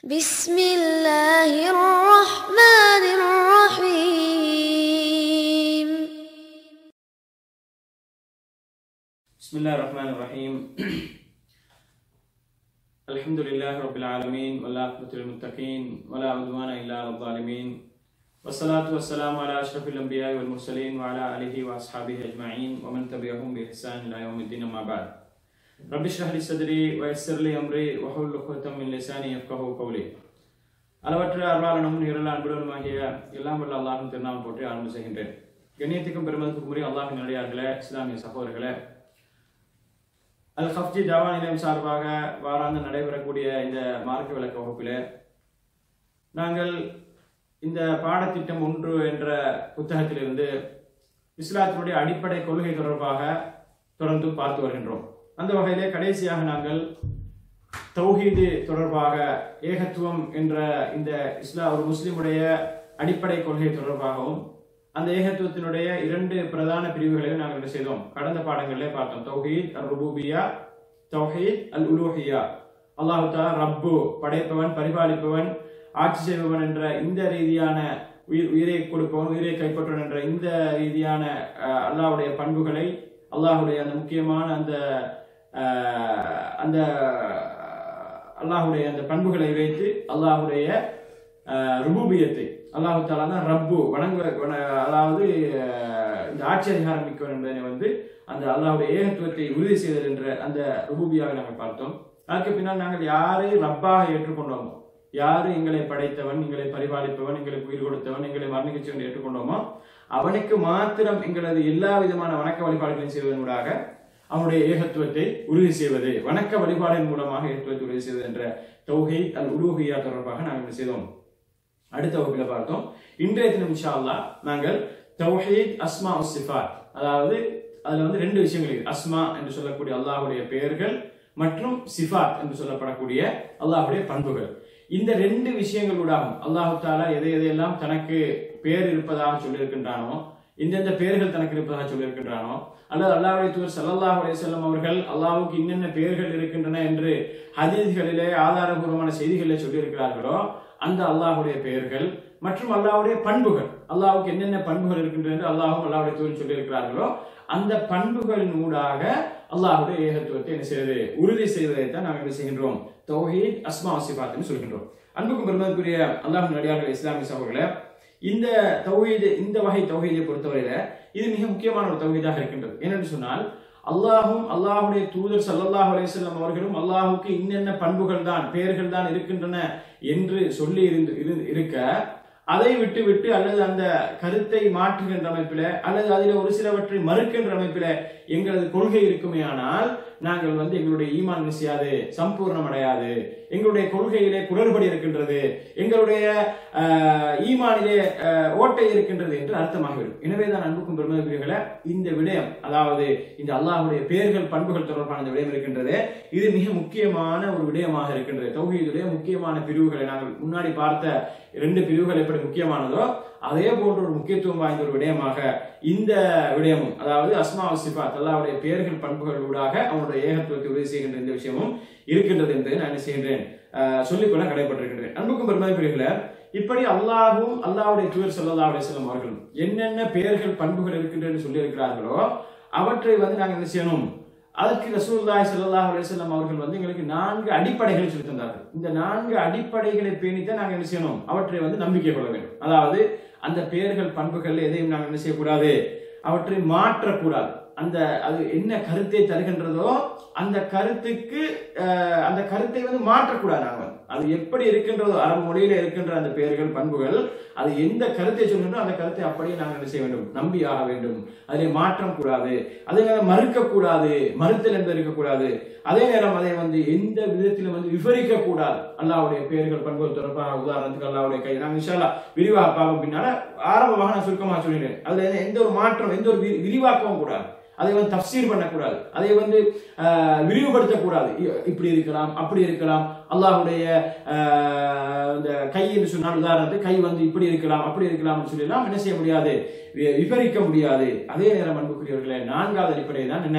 بسم الله الرحمن الرحيم بسم الله الرحمن الرحيم الحمد لله رب العالمين والعاقبة للمتقين ولا عدوان إلا على الظالمين والصلاة والسلام على أشرف الأنبياء والمرسلين وعلى آله وأصحابه أجمعين ومن تبعهم بإحسان إلى يوم الدين أما بعد رب اشرح لي صدري ويسر لي أمري وحل عقدة من لساني يفقهوا قولي அளவற்ற அருளாளனும் நிகழ அன்புடனுமாகிய எல்லாம் வல்ல அல்லாஹின் திருநாமம் போற்றி ஆரம்பம் செய்கின்றேன் கண்ணியத்துக்கும் பெருமதிக்கும் முறை அல்லாஹின் நடிகார்களே இஸ்லாமிய சகோதரர்களே அல் ஹப்ஜி ஜாவா நிலையம் சார்பாக வாராந்து நடைபெறக்கூடிய இந்த மார்க்க விளக்க வகுப்பில் நாங்கள் இந்த பாடத்திட்டம் ஒன்று என்ற புத்தகத்திலிருந்து இஸ்லாத்தினுடைய அடிப்படை கொள்கை தொடர்பாக தொடர்ந்து பார்த்து வருகின்றோம் அந்த வகையிலே கடைசியாக நாங்கள் தௌஹீது தொடர்பாக ஏகத்துவம் என்ற இந்த இஸ்லா ஒரு முஸ்லிமுடைய அடிப்படை கொள்கை தொடர்பாகவும் அந்த ஏகத்துவத்தினுடைய இரண்டு பிரதான பிரிவுகளையும் நாங்கள் என்ன செய்தோம் கடந்த பாடங்களிலே பார்த்தோம் தௌஹீத் அல் ருபூபியா தௌஹீத் அல் உலூஹியா அல்லாஹு தாலா ரப்பு படைப்பவன் பரிபாலிப்பவன் ஆட்சி செய்பவன் என்ற இந்த ரீதியான உயிர் உயிரை கொடுப்பவன் உயிரை கைப்பற்றுவன் என்ற இந்த ரீதியான அஹ், அல்லாஹ்வுடைய பண்புகளை அல்லாஹ்வுடைய அந்த முக்கியமான அந்த அஹ், அந்த அல்லாஹ்வுடைய அந்த பண்புகளை வைத்து அல்லாஹ்வுடைய அஹ், ருபூபியத்தை அல்லாஹு தாலா தான் ரப்பு வணங்க வண- அதாவது அஹ், இந்த ஆட்சி அதிகாரம் மிக்கவன் என்பதை வந்து அந்த அல்லாஹ்வுடைய ஏகத்துவத்தை உறுதி செய்தல் என்ற அந்த ருபூபியாக நாங்கள் பார்த்தோம் அதுக்கு பின்னால் நாங்கள் யாரை ரப்பாக ஏற்றுக்கொண்டோமோ யாரு எங்களை படைத்தவன் எங்களை பரிபாலிப்பவன் எங்களுக்கு உயிர் கொடுத்தவன் எங்களை மரணிக்கச் என்று ஏற்றுக்கொண்டோமோ அவனுக்கு மாத்திரம் எங்களது எல்லா விதமான வணக்க வழிபாடுகளையும் செய்வதனூடாக அவனுடைய ஏகத்துவத்தை உறுதி செய்வது வணக்க வழிபாடின் மூலமாக ஏகத்துவத்தை உறுதி செய்வது என்ற தௌஹை அல் உலூஹியா தொடர்பாக நாங்கள் என்ன செய்தோம் அடுத்த வகுப்பில் பார்த்தோம் இன்றைய தினம் இன்ஷா அல்லாஹ் நாங்கள் தௌஹீத் அஸ்மா சிஃபாத் அதாவது அதுல வந்து ரெண்டு விஷயங்கள் இருக்கு அஸ்மா என்று சொல்லக்கூடிய அல்லாஹ்வுடைய பெயர்கள் மற்றும் சிஃபாத் என்று சொல்லப்படக்கூடிய அல்லாஹ்வுடைய பண்புகள் இந்த ரெண்டு விஷயங்களூடாகும் அல்லாஹு தாலா எதை எதையெல்லாம் தனக்கு பேர் இருப்பதாக சொல்லியிருக்கின்றானோ எந்தெந்த பெயர்கள் தனக்கு இருப்பதாக சொல்லியிருக்கின்றானோ அல்லது அல்லாஹ்வுடைய தூதர் ஸல்லல்லாஹு அலைஹி வஸல்லம் அவர்கள் அல்லாஹ்வுக்கு இன்னென்ன பெயர்கள் இருக்கின்றன என்று ஹதீஸ்களிலே ஆதாரபூர்வமான செய்திகளிலே சொல்லியிருக்கிறார்களோ அந்த அல்லாஹ்வுடைய பெயர்கள் மற்றும் அல்லாஹ்வுடைய பண்புகள் அல்லாஹ்வுக்கு என்னென்ன பண்புகள் இருக்கின்றன என்று அல்லாஹ்வும் அல்லாஹ்வுடைய தூதர் சொல்லியிருக்கிறார்களோ அந்த பண்புகளின் ஊடாக அல்லாஹ்வுடைய ஏகத்துவத்தை என்ன செய்வது உறுதி செய்வதை தான் நாம் என்ன செய்கின்றோம் தௌஹீத் அஸ்மா சிபாத் என்று சொல்கின்றோம் அன்புக்கும் பெருமதிக்குரிய அல்லாஹ் நடிகார்கள் இஸ்லாமிய சகோதரர்களே இந்த தௌஹீது இந்த வகை தௌஹீதை பொறுத்தவரையில இது மிக முக்கியமான ஒரு தௌஹீதாக இருக்கின்றது ஏனென்று சொன்னால் அல்லாஹும் அல்லாஹுடைய தூதர் ஸல்லல்லாஹு அலைஹி வஸல்லம் அவர்களும் அல்லாஹுக்கு இன்னென்ன பண்புகள் தான் பெயர்கள் தான் இருக்கின்றன என்று சொல்லி இருந்து இரு- இருக்க அதை விட்டு விட்டு அல்லது அந்த கருத்தை மாற்றுகின்ற அமைப்பில அல்லது அதில் ஒரு சிலவற்றை மறுக்கின்ற அமைப்பில எங்களது கொள்கை இருக்குமேயானால் நாங்கள் வந்து எங்களுடைய ஈமான் என்ன செய்யாது சம்பூர்ணம் அடையாது எங்களுடைய கொள்கையிலே குளறுபடி இருக்கின்றது எங்களுடைய ஆஹ், ஈமானிலே ஆஹ், ஓட்டை இருக்கின்றது என்று அர்த்தமாகிவிடும் எனவே தான் அன்புக்கும் பெருமதிக்குரியவர்களே இந்த விடயம் அதாவது இந்த அல்லாஹ்வுடைய பெயர்கள் பண்புகள் தொடர்பான இந்த விடயம் இருக்கின்றது இது மிக முக்கியமான ஒரு விடயமாக இருக்கின்றது தௌஹீதுடைய முக்கியமான பிரிவுகளை நாங்கள் முன்னாடி பார்த்த இரண்டு பிரிவுகள் எப்படி முக்கியமானதோ அதே போன்ற ஒரு முக்கியத்துவம் வாய்ந்த ஒரு விடயமாக இந்த விடயமும் அதாவது அஸ்மா சிஃபாத் அல்லாஹ்வுடைய பெயர்கள் பண்புகள் ஊடாக அவனுடைய ஏகத்துவத்தை உறுதி செய்கின்ற இந்த விஷயமும் இருக்கின்றது என்பதை நான் என்ன செய்கின்றேன் ஆஹ் சொல்லிக்கொள்ள கடைப்பட்டிருக்கின்றேன் அன்புக்கும் பெருமதிக்குரியவர்களே இப்படி அல்லாஹ்வும் அல்லாஹ்வுடைய தூதர் ஸல்லல்லாஹு அலைஹி வஸல்லம் அவர்களும் என்னென்ன பெயர்கள் பண்புகள் இருக்கின்றன சொல்லி இருக்கிறார்களோ அவற்றை வந்து நாங்கள் என்ன செய்யணும் அதற்கு ரசூலுல்லாஹி ஸல்லல்லாஹு அலைஹி வஸல்லம் அவர்கள் வந்து எங்களுக்கு நான்கு அடிப்படைகளை சொல்லி தந்தார்கள் இந்த நான்கு அடிப்படைகளை பேணித்தான் நாங்கள் என்ன செய்யணும் அவற்றை வந்து நம்பிக்கை கொள்ள வேண்டும் அதாவது அந்த பெயர்கள் பண்புகள் எதையும் நாங்கள் என்ன செய்யக்கூடாது அவற்றை மாற்றக்கூடாது அந்த அது என்ன கருத்தை தருகின்றதோ அந்த கருத்துக்கு அஹ், அந்த கருத்தை வந்து மாற்றக்கூடாது நாங்கள் வந்து. அது எப்படி இருக்கின்றதோ அரபு மொழியில இருக்கின்ற அந்த பெயர்கள் பண்புகள் அது எந்த கருத்தை சொல்கின்றோ அந்த கருத்தை அப்படியே நாங்கள் என்ன செய்ய வேண்டும் நம்பி ஆக வேண்டும் அதில் மாற்றம் கூடாது அதே நேரம் மறுக்க கூடாது மறுத்தல் என்பது இருக்கக்கூடாது அதே நேரம் அதை வந்து எந்த விதத்திலும் வந்து விவரிக்க கூடாது அல்லாவுடைய பெயர்கள் பண்புகள் தொடர்பாக உதாரணத்துக்கு அல்லாவுடைய கை நாங்கள் இன்ஷால்லா விரிவாக பார்ப்போம் பின்னால ஆரம்பமாக நான் சுருக்கமாக சொல்லிடுறேன் அதுல எந்த- எந்த ஒரு மாற்றம் எந்த ஒரு வி- விரிவாக்கவும் கூடாது அதை வந்து தப்சீர் பண்ணக்கூடாது அதை வந்து ஆஹ், விரிவுபடுத்தக்கூடாது இ- இப்படி இருக்கலாம் அப்படி இருக்கலாம் அல்லாஹ்வுடைய ஆஹ், இந்த கை என்று சொன்னால் உதாரணத்துக்கு கை வந்து இப்படி இருக்கலாம் அப்படி இருக்கலாம் சொல்லி என்ன செய்ய முடியாது வி- விவரிக்க முடியாது அதே நேரம் அன்புக்குரியவர்களே நான்காவது அடிப்படை தான் என்ன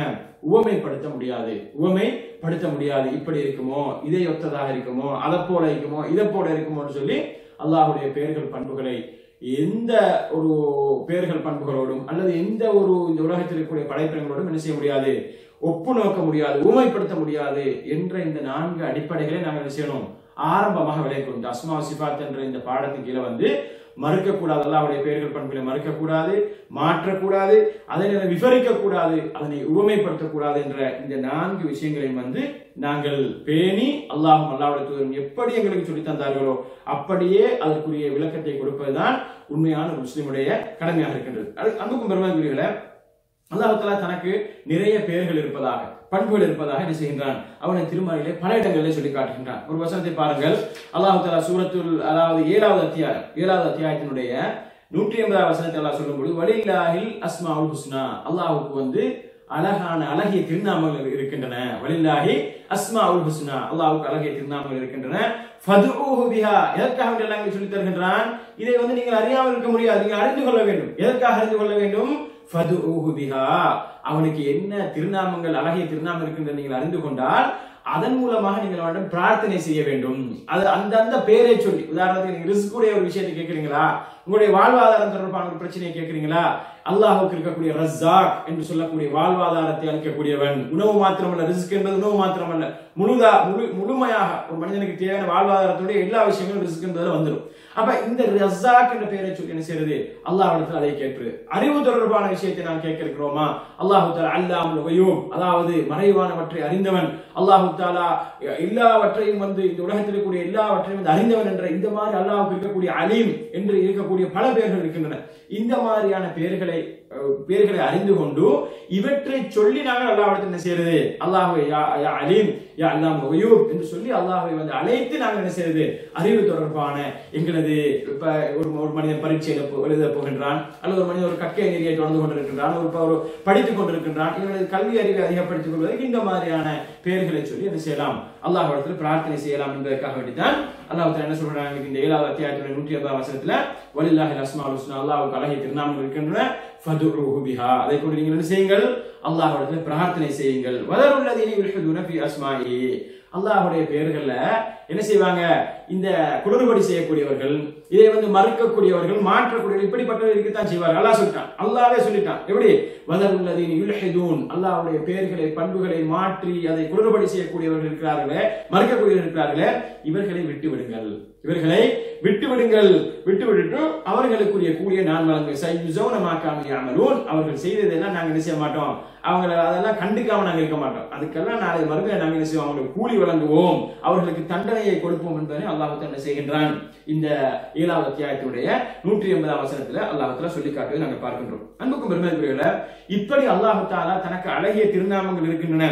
உவமைப்படுத்த முடியாது உவமைப்படுத்த முடியாது இப்படி இருக்குமோ இதை ஒத்ததாக இருக்குமோ அதை போல இருக்குமோ இதை போல இருக்குமோன்னு சொல்லி அல்லாஹ்வுடைய பெயர்கள் பண்புகளை எந்த ஒரு பெயர்கள் பண்புகளோடும் அல்லது எந்த ஒரு இந்த உலகத்தில் இருக்கக்கூடிய படைப்பினங்களோடும் என்ன செய்ய முடியாது ஒப்பு நோக்க முடியாது ஊமைப்படுத்த முடியாது என்ற இந்த நான்கு அடிப்படைகளை நாங்கள் என்ன செய்யணும் ஆரம்பமாக விளைக்கணும் இந்த அஸ்மா சிபாத் என்ற இந்த பாடத்தின் கீழே வந்து மறுக்கக்கூடாது அல்லாஹ்வுடைய பெயர்கள் பண்புகளை மறுக்கக்கூடாது மாற்றக்கூடாது அதை விவரிக்கக்கூடாது அதனை உவமைப்படுத்தக்கூடாது என்ற இந்த நான்கு விஷயங்களையும் வந்து நாங்கள் பேணி அல்லாஹும் அல்லாஹ்வுடைய தூதரும் எப்படி எங்களுக்கு சொல்லி தந்தார்களோ அப்படியே அதற்குரிய விளக்கத்தை கொடுப்பதுதான் உண்மையான ஒரு முஸ்லிமுடைய கடமையாக இருக்கின்றது அது அன்புக்கும் பெருமாக்குரியர்களை அல்லாஹ் தஆலா தனக்கு நிறைய பெயர்கள் இருப்பதாக பண்புகள் இருப்பதாக என்ன செய்கின்றான் அவனை திருமறையிலே பல இடங்களிலே சொல்லி காட்டுகின்றான் ஒரு வசனத்தை பாருங்கள் அல்லாஹ் தஆலா சூரத்துல் அதாவது ஏழாவது அத்தியாயம் ஏழாவது அத்தியாயத்தினுடைய நூற்றி எண்பதாவது வசனத்தை அல்லாஹ் சொல்லும்போது வலில்லாஹில் அஸ்மாவுல் ஹுஸ்னா அல்லாஹ்வுக்கு வந்து அழகான அழகிய திருநாமங்கள் இருக்கின்றன வலில்லாஹி அஸ்மாவுல் ஹுஸ்னா அல்லாஹ்வுக்கு அழகிய திருநாமங்கள் இருக்கின்றன ஃபதுஊஹு பிஹா எதற்காக எல்லாம் இங்கே சொல்லித் தருகின்றான் இதை வந்து நீங்கள் அறியாமல் இருக்க முடியாது நீங்கள் அறிந்து கொள்ள வேண்டும் எதற்காக அறிந்து கொள்ள வேண்டும் ஃபதுஊஹு பிஹா அவனுக்கு என்ன திருநாமங்கள் அழகிய திருநாமம் இருக்கின்றன நீங்கள் அறிந்து கொண்டால் அதன் மூலமாக நீங்கள் அவனிடம் பிரார்த்தனை செய்ய வேண்டும் அது அந்த அந்த பேரை சொல்லி உதாரணத்துக்கு நீங்க ரிஸ்க் உடைய ஒரு விஷயத்தை கேட்கிறீங்களா உங்களுடைய வாழ்வாதாரம் தொடர்பான ஒரு பிரச்சனையை கேட்கிறீங்களா அல்லாஹுக்கு இருக்கக்கூடிய ரஸாக் என்று சொல்லக்கூடிய வாழ்வாதாரத்தை அளிக்கக்கூடியவன் உணவு மாத்திரமல்ல ரிஸ்க் என்பது உணவு மாத்திரமல்ல முழுதா முழு முழுமையாக ஒரு மனிதனுக்கு தேவையான வாழ்வாதாரத்துடைய எல்லா விஷயங்களும் ரிஸ்க் என்பதுல வந்துடும் அப்ப இந்த ரஸாக் என்ற பெயரை சொல்லி என்ன செய்யறது அல்லாஹ்விடத்தில் அதை கேட்பது அறிவு தொடர்பான விஷயத்தை நாம் கேட்க இருக்கிறோமா அல்லாஹு தாலா அல்லாமல் உபயோம் அதாவது மறைவானவற்றை அறிந்தவன் அல்லாஹு தாலா எல்லாவற்றையும் வந்து இந்த உலகத்தில் இருக்கக்கூடிய எல்லாவற்றையும் வந்து அறிந்தவன் என்ற இந்த மாதிரி அல்லாஹுக்கு இருக்கக்கூடிய அலீம் என்று இருக்கக்கூடிய பல பெயர்கள் இருக்கின்றன இந்த மாதிரியான பெயர்களை அஹ், பெயர்களை அறிந்து கொண்டு இவற்றை சொல்லி நாங்கள் அல்லாஹ்விடத்தில் என்ன செய்யறது அல்லாஹுவை யா யா அலீம் யா அல்லாம் உபயோம் என்று சொல்லி அல்லாஹுவை வந்து அழைத்து நாங்கள் என்ன செய்யறது அறிவு தொடர்பான எங்களது இப்ப ஒரு ஒரு மனிதன் பரீட்சையில போ- எழுத போகின்றான் அல்லது ஒரு மனிதன் ஒரு கற்கை நெறியை தொடர்ந்து கொண்டிருக்கின்றான் ஒரு ஒரு படித்துக் கொண்டிருக்கின்றான் இவனது கல்வி அறிவை அதிகப்படுத்திக் கொள்வதற்கு இந்த மாதிரியான பெயர்களை சொல்லி என்ன செய்யலாம் அல்லாஹ்விடத்தில் பிரார்த்தனை செய்யலாம் என்பதற்காக வேண்டித்தான் அல்லாஹ் தஆலா என்ன சொல்றாங்க இந்த ஏழாவது அத்தியாயத்துடைய நூற்றி ஐம்பதாம் வசனத்துல வலில்லாஹில் அஸ்மாஉல் ஹுஸ்னா அல்லாஹ்வுக்கு அழகிய திருநாமங்கள் இருக்கின்றன ஃபதுஉஹு பிஹா அதை கொண்டு நீங்கள் என்ன செய்யுங்கள் அல்லாஹ்விடத்தில் பிரார்த்தனை செய்யுங்கள் வதருல்லதீன யுல்ஹிதுன ஃபி அஸ்மாஇ அல்லாஹ்வுடைய பெயர்கள்ல என்ன செய்வாங்க இந்த குளறுபடி செய்யக்கூடியவர்கள் இதை வந்து மறுக்கக்கூடியவர்கள் மாற்றக்கூடியவர்கள் இப்படிப்பட்டவர்கள் இருக்கத்தான் செய்வார்கள் அல்லாஹ் சொல்லிட்டான் அல்லாஹ்வே சொல்லிட்டான் எப்படி வதருல்லதீன யுல்ஹிதூன் அல்லாஹ்வுடைய பெயர்களை பண்புகளை மாற்றி அதை குளறுபடி செய்யக்கூடியவர்கள் இருக்கிறார்களே மறுக்கக்கூடியவர்கள் இருக்கிறார்களே இவர்களை விட்டு விடுங்கள் இவர்களை விட்டு விடுங்கள் விட்டு விட்டுட்டு அவர்களுக்குரிய கூலிய நான் வழங்க சையுசௌனமாக்காம யாமலூன் அவர்கள் செய்ததெல்லாம் நாங்க என்ன செய்ய மாட்டோம் அவங்கள அதெல்லாம் கண்டுக்காம நாங்க இருக்க மாட்டோம் அதுக்கெல்லாம் நாளை மறுமையில நாங்க என்ன செய்வோம் அவங்களுக்கு கூலி வழங்குவோம் அவர்களுக்கு தண்டனையை கொடுப்போம் என்பதை அல்லாஹ் என்ன செய்கின்றான் இந்த ஏழாவது அத்தியாயத்தினுடைய நூற்றி எண்பதாம் வசனத்துல அல்லாஹத்துல சொல்லி காட்டுவதை நாங்க பார்க்கின்றோம் அன்புக்கும் பெருமைக்குரியல இப்படி அல்லாஹு தாலா தனக்கு அழகிய திருநாமங்கள் இருக்கின்றன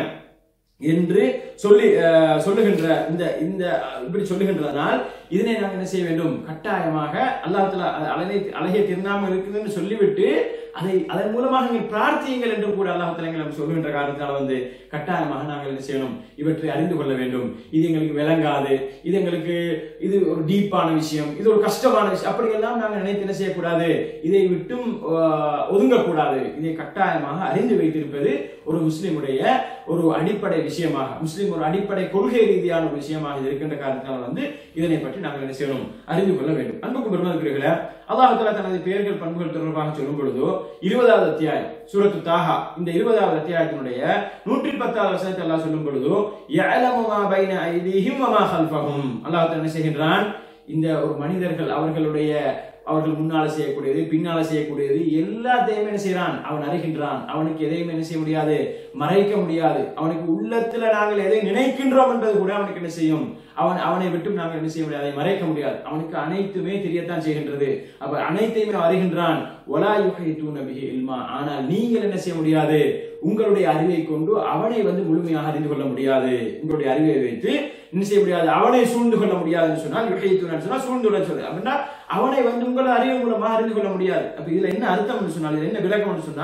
என்று சொல்லி அஹ், சொல்லுகின்ற இந்த இந்த அஹ், இப்படி சொல்லுகின்றதனால் இதனை நாங்கள் என்ன செய்ய வேண்டும் கட்டாயமாக அல்லாஹ்ல அழகிய அழகிய திருநாமம் இருக்குதுன்னு சொல்லிவிட்டு அதை அதன் மூலமாக நீங்கள் பிரார்த்தியுங்கள் என்று கூட அல்லாஹ் எங்களுக்கு சொல்லுகின்ற காரணத்தால் வந்து கட்டாயமாக நாங்கள் என்ன செய்யணும் இவற்றை அறிந்து கொள்ள வேண்டும் இது எங்களுக்கு விளங்காது இது எங்களுக்கு இது ஒரு டீப்பான விஷயம் இது ஒரு கஷ்டமான விஷயம் அப்படியெல்லாம் நாங்கள் நினைத்து என்ன செய்யக்கூடாது இதை விட்டும் ஆஹ், ஒதுங்கக்கூடாது இதை கட்டாயமாக அறிந்து வைத்திருப்பது ஒரு முஸ்லிமுடைய ஒரு அடிப்படை விஷயமாக முஸ்லிம் ஒரு அடிப்படை கொள்கை ரீதியான ஒரு விஷயமாக இது இருக்கின்ற காரணத்தால் வந்து இதனை பற்றி நாங்கள் என்ன செய்யணும் அறிந்து கொள்ள வேண்டும் அன்புக்கு பெருமதிக்கிறீர்களே அல்லாஹ் தஆலா தனது பெயர்கள் பண்புகள் தொடர்பாக சொல்லும் பொழுது இருபதாவது அத்தியாயம் சூரத்து தாஹா இந்த இருபதாவது அத்தியாயத்தினுடைய நூற்றி பத்தாவது வசனத்தை அல்லாஹ் சொல்லும் பொழுது யஅலமு மா பைன ஐதீஹிம் வ மா கல்ஃபஹும் அல்லாஹ் தஆலா என்ன செய்கின்றான் இந்த ஒரு மனிதர்கள் அவர்களுடைய அவர்கள் முன்னால செய்யக்கூடியது பின்னால செய்யக்கூடியது எல்லாத்தையுமே என்ன செய்யறான் அவன் அறிகின்றான் அவனுக்கு எதையும் என்ன செய்ய முடியாது மறைக்க முடியாது அவனுக்கு உள்ளத்துல நாங்கள் எதை நினைக்கின்றோம் என்பது கூட அவனுக்கு என்ன செய்யும் அவன் அவனை விட்டு நாங்கள் என்ன செய்ய முடியாது அதை மறைக்க முடியாது அவனுக்கு அனைத்துமே தெரியத்தான் செய்கின்றது அப்ப அனைத்தையுமே அவன் அறிகின்றான் ஒலா யுஹைத்தூன பிஹி இல்மா ஆனால் நீங்கள் என்ன செய்ய முடியாது உங்களுடைய அறிவை கொண்டு அவனை வந்து முழுமையாக அறிந்து கொள்ள முடியாது உங்களுடைய அறிவை வைத்து என்ன செய்ய முடியாது அவனை சூழ்ந்து கொள்ள முடியாதுன்னு சொன்னால் யுஹைத்தூன்னு சொன்னா சூழ்ந்து கொள்ள சொல்லு அப்படின்னா அவனை வந்து உங்கள் அறிவு மூலமாக அறிந்து கொள்ள முடியாது அப்ப இதுல என்ன அர்த்தம் என்று சொன்னால் இது என்ன விளக்கம் என்று சொன்னால்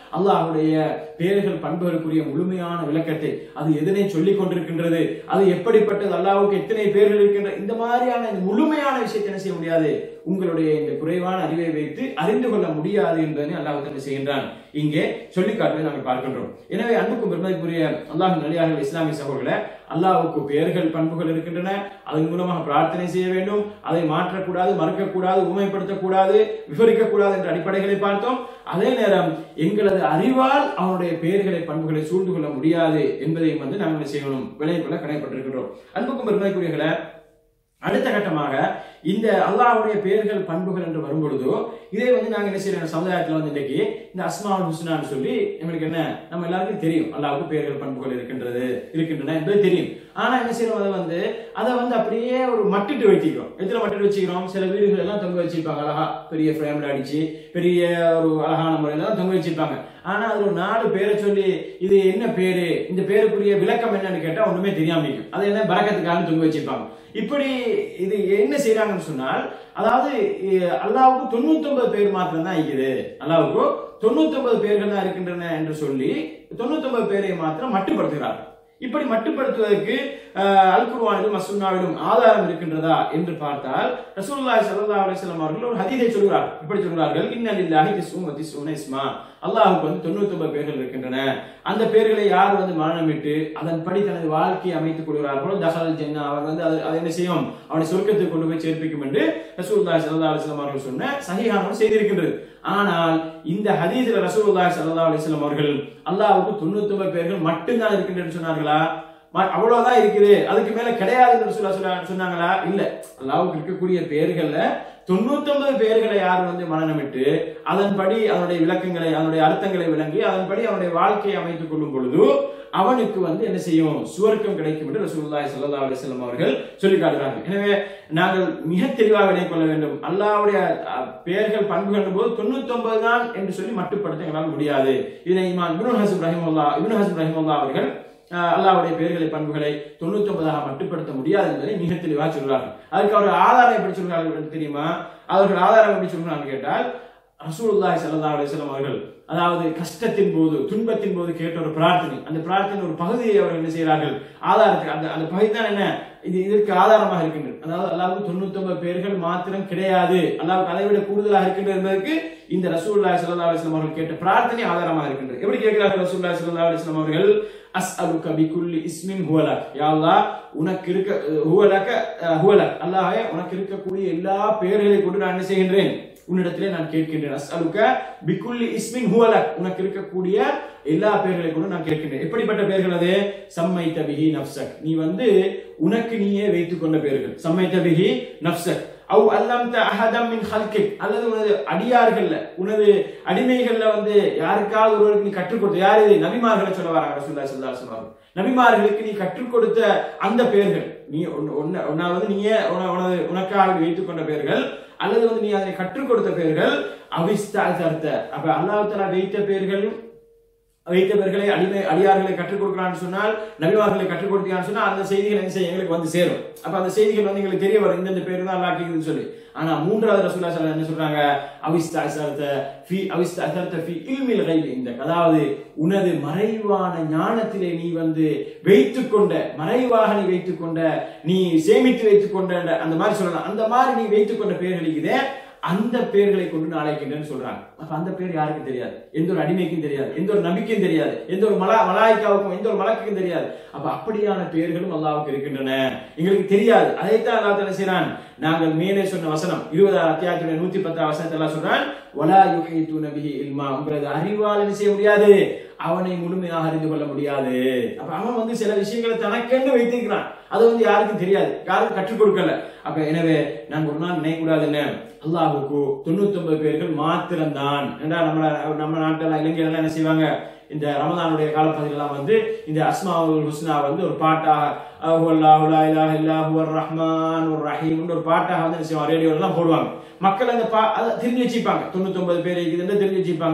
அல்லாஹ்வுடைய பேர்கள் பண்புகளுக்குரிய முழுமையான விளக்கத்தை அது எதனை சொல்லிக் கொண்டிருக்கின்றது அது எப்படிப்பட்டது அல்லாஹ்வுக்கு எத்தனை பேர்கள் இருக்கின்ற இந்த மாதிரியான இந்த முழுமையான விஷயத்தை என்ன செய்ய முடியாது உங்களுடைய இந்த குறைவான அறிவை வைத்து அறிந்து கொள்ள முடியாது என்பதனை அல்லாஹ் என்ன செய்கின்றான் இங்கே சொல்லி காட்டுவதை நாங்கள் பார்க்கின்றோம் எனவே அன்புக்கும் பெருமதிக்குரிய அல்லாஹ் நடிகார்கள் இஸ்லாமிய சகோதரர்களே அல்லாஹ்வுக்கு பெயர்கள் பண்புகள் இருக்கின்றன அதன் மூலமாக பிரார்த்தனை செய்ய வேண்டும் அதை மாற்றக்கூடாது மறுக்கக்கூடாது ஊமைப்படுத்தக்கூடாது விவரிக்கக்கூடாது என்ற அடிப்படைகளை பார்த்தோம் அதே நேரம் எங்களது அறிவால் அவனுடைய பெயர்களை பண்புகளை சூழ்ந்து கொள்ள முடியாது என்பதையும் வந்து நாங்கள் என்ன செய்யணும் விளைவு கொள்ள கடைப்பட்டிருக்கின்றோம் அன்புக்கும் பெருமைக்குரியவர்களை அடுத்த கட்டமாக இந்த அல்லாஹ்வுடைய பெயர்கள் பண்புகள் என்று வரும் பொழுதோ இதை வந்து நாங்க என்ன செய்யறோம் சமுதாயத்துல வந்து இன்னைக்கு இந்த அஸ்மாவுல் ஹுஸ்னான்னு சொல்லி எங்களுக்கு என்ன நம்ம எல்லாருக்கும் தெரியும் அல்லாஹ்வுக்கு பெயர்கள் பண்புகள் இருக்கின்றது இருக்கின்றன என்பது தெரியும் ஆனா என்ன செய்யறோம் அதை வந்து அதை வந்து அப்படியே ஒரு மட்டிட்டு வச்சுக்கிறோம் எத்தனை மட்டிட்டு வச்சுக்கிறோம் சில வீடுகள் எல்லாம் தொங்க வச்சிருப்பாங்க அழகா பெரிய ஃப்ரேம்ல அடிச்சு பெரிய ஒரு அழகான முறையில தான் தொங்க வச்சிருப்பாங்க ஆனா அது ஒரு நாலு பேரை சொல்லி இது என்ன பேரு இந்த பேருக்குரிய விளக்கம் என்னன்னு கேட்டா ஒண்ணுமே தெரியாம இருக்கும் அது என்ன பறக்கத்துக்காக தொங்க வச்சிருப்பாங்க இப்படி இது என்ன செய்யறாங்கன்னு சொன்னால் அதாவது இ- அல்லாஹ்வுக்கு தொண்ணூத்தி ஒன்பது பேர் மாத்திரம் தான் இருக்குது அல்லாஹ்வுக்கு தொண்ணூத்தி ஒன்பது பேர்கள் தான் இருக்கின்றன என்று சொல்லி தொண்ணூத்தி ஒன்பது பேரை மாத்திரம் மட்டுப்படுத்துகிறார்கள் இப்படி மட்டுப்படுத்துவதற்கு அஹ், அல் குர்ஆனிலும் அசுன்னாவிலும் ஆதாரம் இருக்கின்றதா என்று பார்த்தால் ரசூலுல்லாஹி ஸல்லல்லாஹு அலைஹி வஸல்லம் அவர்கள் ஒரு ஹதீஸை சொல்கிறார்கள் இப்படி சொல்கிறார்கள் இன்ன லில்லாஹி திஸ்ஸும் வ திஸ்ஸூன இஸ்மா அல்லாஹ்வுக்கு வந்து 99 பேர்கள் இருக்கின்றன அந்த பேர்களை யார் வந்து மரணமிட்டு அதன்படி தனது வாழ்க்கையை அமைத்துக் கொள்கிறார்களோ தஹல் ஜென்னா அவர் வந்து அது அதை என்ன செய்யும் அவனை சொர்க்கத்துக்கு கொண்டு போய் சேர்ப்பிக்கும் என்று ரசூலுல்லாஹி ஸல்லல்லாஹு அலைஹி வஸல்லம் அவர்கள் சொன்ன சஹீஹான செய்திருக்கின்றது ஆனால் இந்த ஹதீஸ்ல ரசூலுல்லாஹி ஸல்லல்லாஹு அலைஹி வஸல்லம் அவர்கள் அல்லாஹ்வுக்கு 99 பேர்கள் மட்டும்தான் இருக்கின்றன்னு சொன்னார்களா ம- அவ்வளவுதான் இருக்குது அதுக்கு மேல கிடையாது என்று சொல்ல சொல்ல- சொன்னாங்களா இல்ல அல்லாஹ்வுக்கு இருக்கக்கூடிய பெயர்கள்ல தொண்ணூத்தொன்பது பெயர்களை யார் வந்து மனநமிட்டு அதன்படி அதனுடைய விளக்கங்களை அதனுடைய அர்த்தங்களை விளங்கி அதன்படி அவனுடைய வாழ்க்கையை அமைத்துக் கொள்ளும் பொழுது அவனுக்கு வந்து என்ன செய்யும் சுவர்க்கம் கிடைக்கும் என்று ரசூலுல்லாஹி ஸல்லல்லாஹு அலைஹி வஸல்லம் அவர்கள் சொல்லி காட்டுகிறார்கள் எனவே நாங்கள் மிக தெளிவாக விளங்கிக் கொள்ள வேண்டும் அல்லாஹ்வுடைய அஹ், பெயர்கள் பண்புகள் போது தொண்ணூத்தி தான் என்று சொல்லி மட்டுப்படுத்த எங்களால் முடியாது இதனை இமாம் இப்னு ஹசம் ரஹிமுல்லா இப்னு ஹசம் ரஹிமுல்லா அவர்கள் அஹ், அல்லாஹ்வுடைய பெயர்களை பண்புகளை தொண்ணூத்தி ஒன்பதாக மட்டுப்படுத்த முடியாது என்பதை மிக தெளிவாக சொல்கிறார்கள் அதுக்கு அவர் ஆதாரம் எப்படி சொல்கிறார்கள் என்று தெரியுமா அவர்கள் ஆதாரம் எப்படி சொல்கிறார்கள் கேட்டால் ரசூலுல்லாஹி ஸல்லல்லாஹு அலைஹி வஸல்லம் அவர்கள் அதாவது கஷ்டத்தின் போது துன்பத்தின் போது கேட்ட ஒரு பிரார்த்தனை அந்த பிரார்த்தனை ஒரு பகுதியை அவர்கள் என்ன செய்கிறார்கள் ஆதாரத்துக்கு அந்த அந்த பகுதி தான் என்ன இது இதற்கு ஆதாரமாக இருக்கின்றது அதாவது அல்லாஹ்வுக்கு தொண்ணூத்தி பேர்கள் மாத்திரம் கிடையாது அல்லாஹ்வுக்கு அதை விட கூடுதலாக இருக்கின்றது என்பதற்கு இந்த ரசூலுல்லாஹி ஸல்லல்லாஹு அலைஹி வஸல்லம் அவர்கள் கேட்ட பிரார்த்தனை ஆதாரமாக இருக்கின்றது எப்படி கேட்கிறார்கள் ரசூலுல்லாஹி ஸல்லல்லாஹு அலைஹி வஸல்லம் அவர்கள் அஸ்அலுக பிகுல்லி இஸ்மின் ஹுவலக் யா அல்லாஹ் உனக்கு இருக்க ஹுவலக ஹுவலக் அல்லாஹ்வே உனக்கு இருக்கக்கூடிய எல்லா பெயர்களை கொண்டு நான் என்ன செய்கின்றேன் உன்னிடத்திலே நான் கேட்கின்றேன் அஸ்அலுக பிகுல்லி இஸ்மின் ஹுவலக் உனக்கு இருக்கக்கூடிய எல்லா பெயர்களை கொண்டு நான் கேட்கின்றேன் எப்படிப்பட்ட பெயர்கள் அது சம்மைத பிஹி நஃப்சக் நீ வந்து உனக்கு நீயே வைத்துக் கொண்ட பெயர்கள் சம்மைத பிஹி நஃப்சக் அவ் அல்லம்த அஹதம் மின் ஹல்கிக் அல்லது உனது அடியார்கள்ல உனது அடிமைகள்ல வந்து யாருக்காவது ஒருவருக்கு நீ கற்றுக் கொடுத்த யார் இது நபிமார்களை சொல்ல வராங்க ரசூலுல்லாஹி ஸல்லல்லாஹு அலைஹி வஸல்லம் நபிமார்களுக்கு நீ கற்றுக் கொடுத்த அந்த பெயர்கள் நீ ஒன்னு- ஒன்னு- ஒன்னாவது நீயே உன- உனது உனக்காக வைத்துக் கொண்ட பெயர்கள் அல்லது வந்து நீ அதை கற்றுக் கொடுத்த பெயர்கள் அவிஸ்தார்த்த அப்ப அல்லாஹ் தஆலா வைத்த பெயர்கள் வைத்தவர்களை அடிமை அடியார்களை கற்றுக் கொடுக்கிறான்னு சொன்னால் நபிமார்களை கற்றுக் கொடுக்கிறான்னு சொன்னா அந்த செய்திகள் என்ன செய்யும் எங்களுக்கு வந்து சேரும் அப்ப அந்த செய்திகள் வந்து எங்களுக்கு தெரிய வரும் இந்தந்த பேர் தான் அல்லாஹ் கேக்குதுன்னு சொல்லி ஆனா மூன்றாவது ரசூலுல்லாஹி ஸல்லல்லாஹு அலைஹி வஸல்லம் என்ன சொல்றாங்க அவிஸ்தாசர்த ஃபி அவிஸ்தாசர்த ஃபி இல்மில் கைப் இந்த அதாவது உனது மறைவான ஞானத்திலே நீ வந்து வைத்துக்கொண்ட மறைவாக நீ வைத்துக்கொண்ட நீ சேமித்து வைத்துக்கொண்ட அந்த மாதிரி சொல்லலாம் அந்த மாதிரி நீ வைத்துக்கொண்ட பெயர்கள் இருக்குதே அந்த பெயர்களை கொண்டு நான் அழைக்கின்றேன்னு சொல்றாங்க அப்ப அந்த பேர் யாருக்கும் தெரியாது எந்த ஒரு அடிமைக்கும் தெரியாது எந்த ஒரு நபிக்கும் தெரியாது எந்த ஒரு மலா மலாய்க்காவுக்கும் எந்த ஒரு மலக்குக்கும் தெரியாது அப்ப அப்படியான பெயர்களும் அல்லாவுக்கு இருக்கின்றன எங்களுக்கு தெரியாது அதைத்தான் அல்லாஹ் என்ன செய்றான் நாங்கள் மேலே சொன்ன வசனம் இருபதாம் அத்தியாயத்துடைய நூத்தி பத்தாம் வசனத்தை எல்லாம் சொல்றான் வலா யுஹீது நபிஹி இல்மா உங்களது அறிவால் என்ன செய்ய முடியாது அவனை முழுமையாக அறிந்து கொள்ள முடியாது அப்ப அவன் வந்து சில விஷயங்களை தனக்கென்று வைத்திருக்கிறான் அது வந்து யாருக்கும் தெரியாது யாருக்கும் கற்றுக் கொடுக்கல அப்ப எனவே நாங்க ஒரு நாள் நினைக்கூடாது என்ன அல்லாஹுக்கு தொண்ணூத்தி ஒன்பது பேர்கள் மாத்திரம்தான் ஏண்டா நம்ம நம்ம நாட்டில் இளைஞர்கள் என்ன செய்வாங்க இந்த ரமதானுடைய காலப்பகுதியெல்லாம் வந்து இந்த அஸ்மாவுல் ஹுஸ்னா வந்து ஒரு பாட்டாக அஹு அல்லாஹு லா இலாஹ இல்லா ஹுவர் ரஹ்மான் ஒரு ரஹீம் ஒரு பாட்டாக வந்து என்ன செய்வாங்க ரேடியோல எல்லாம் போடுவாங்க மக்கள் அந்த பா அதை தெரிஞ்சு வச்சுப்பாங்க தொண்ணூத்தி ஒன்பது பேர் இருக்குதுன்னு தெரிஞ்சு வச்சுப்பாங்க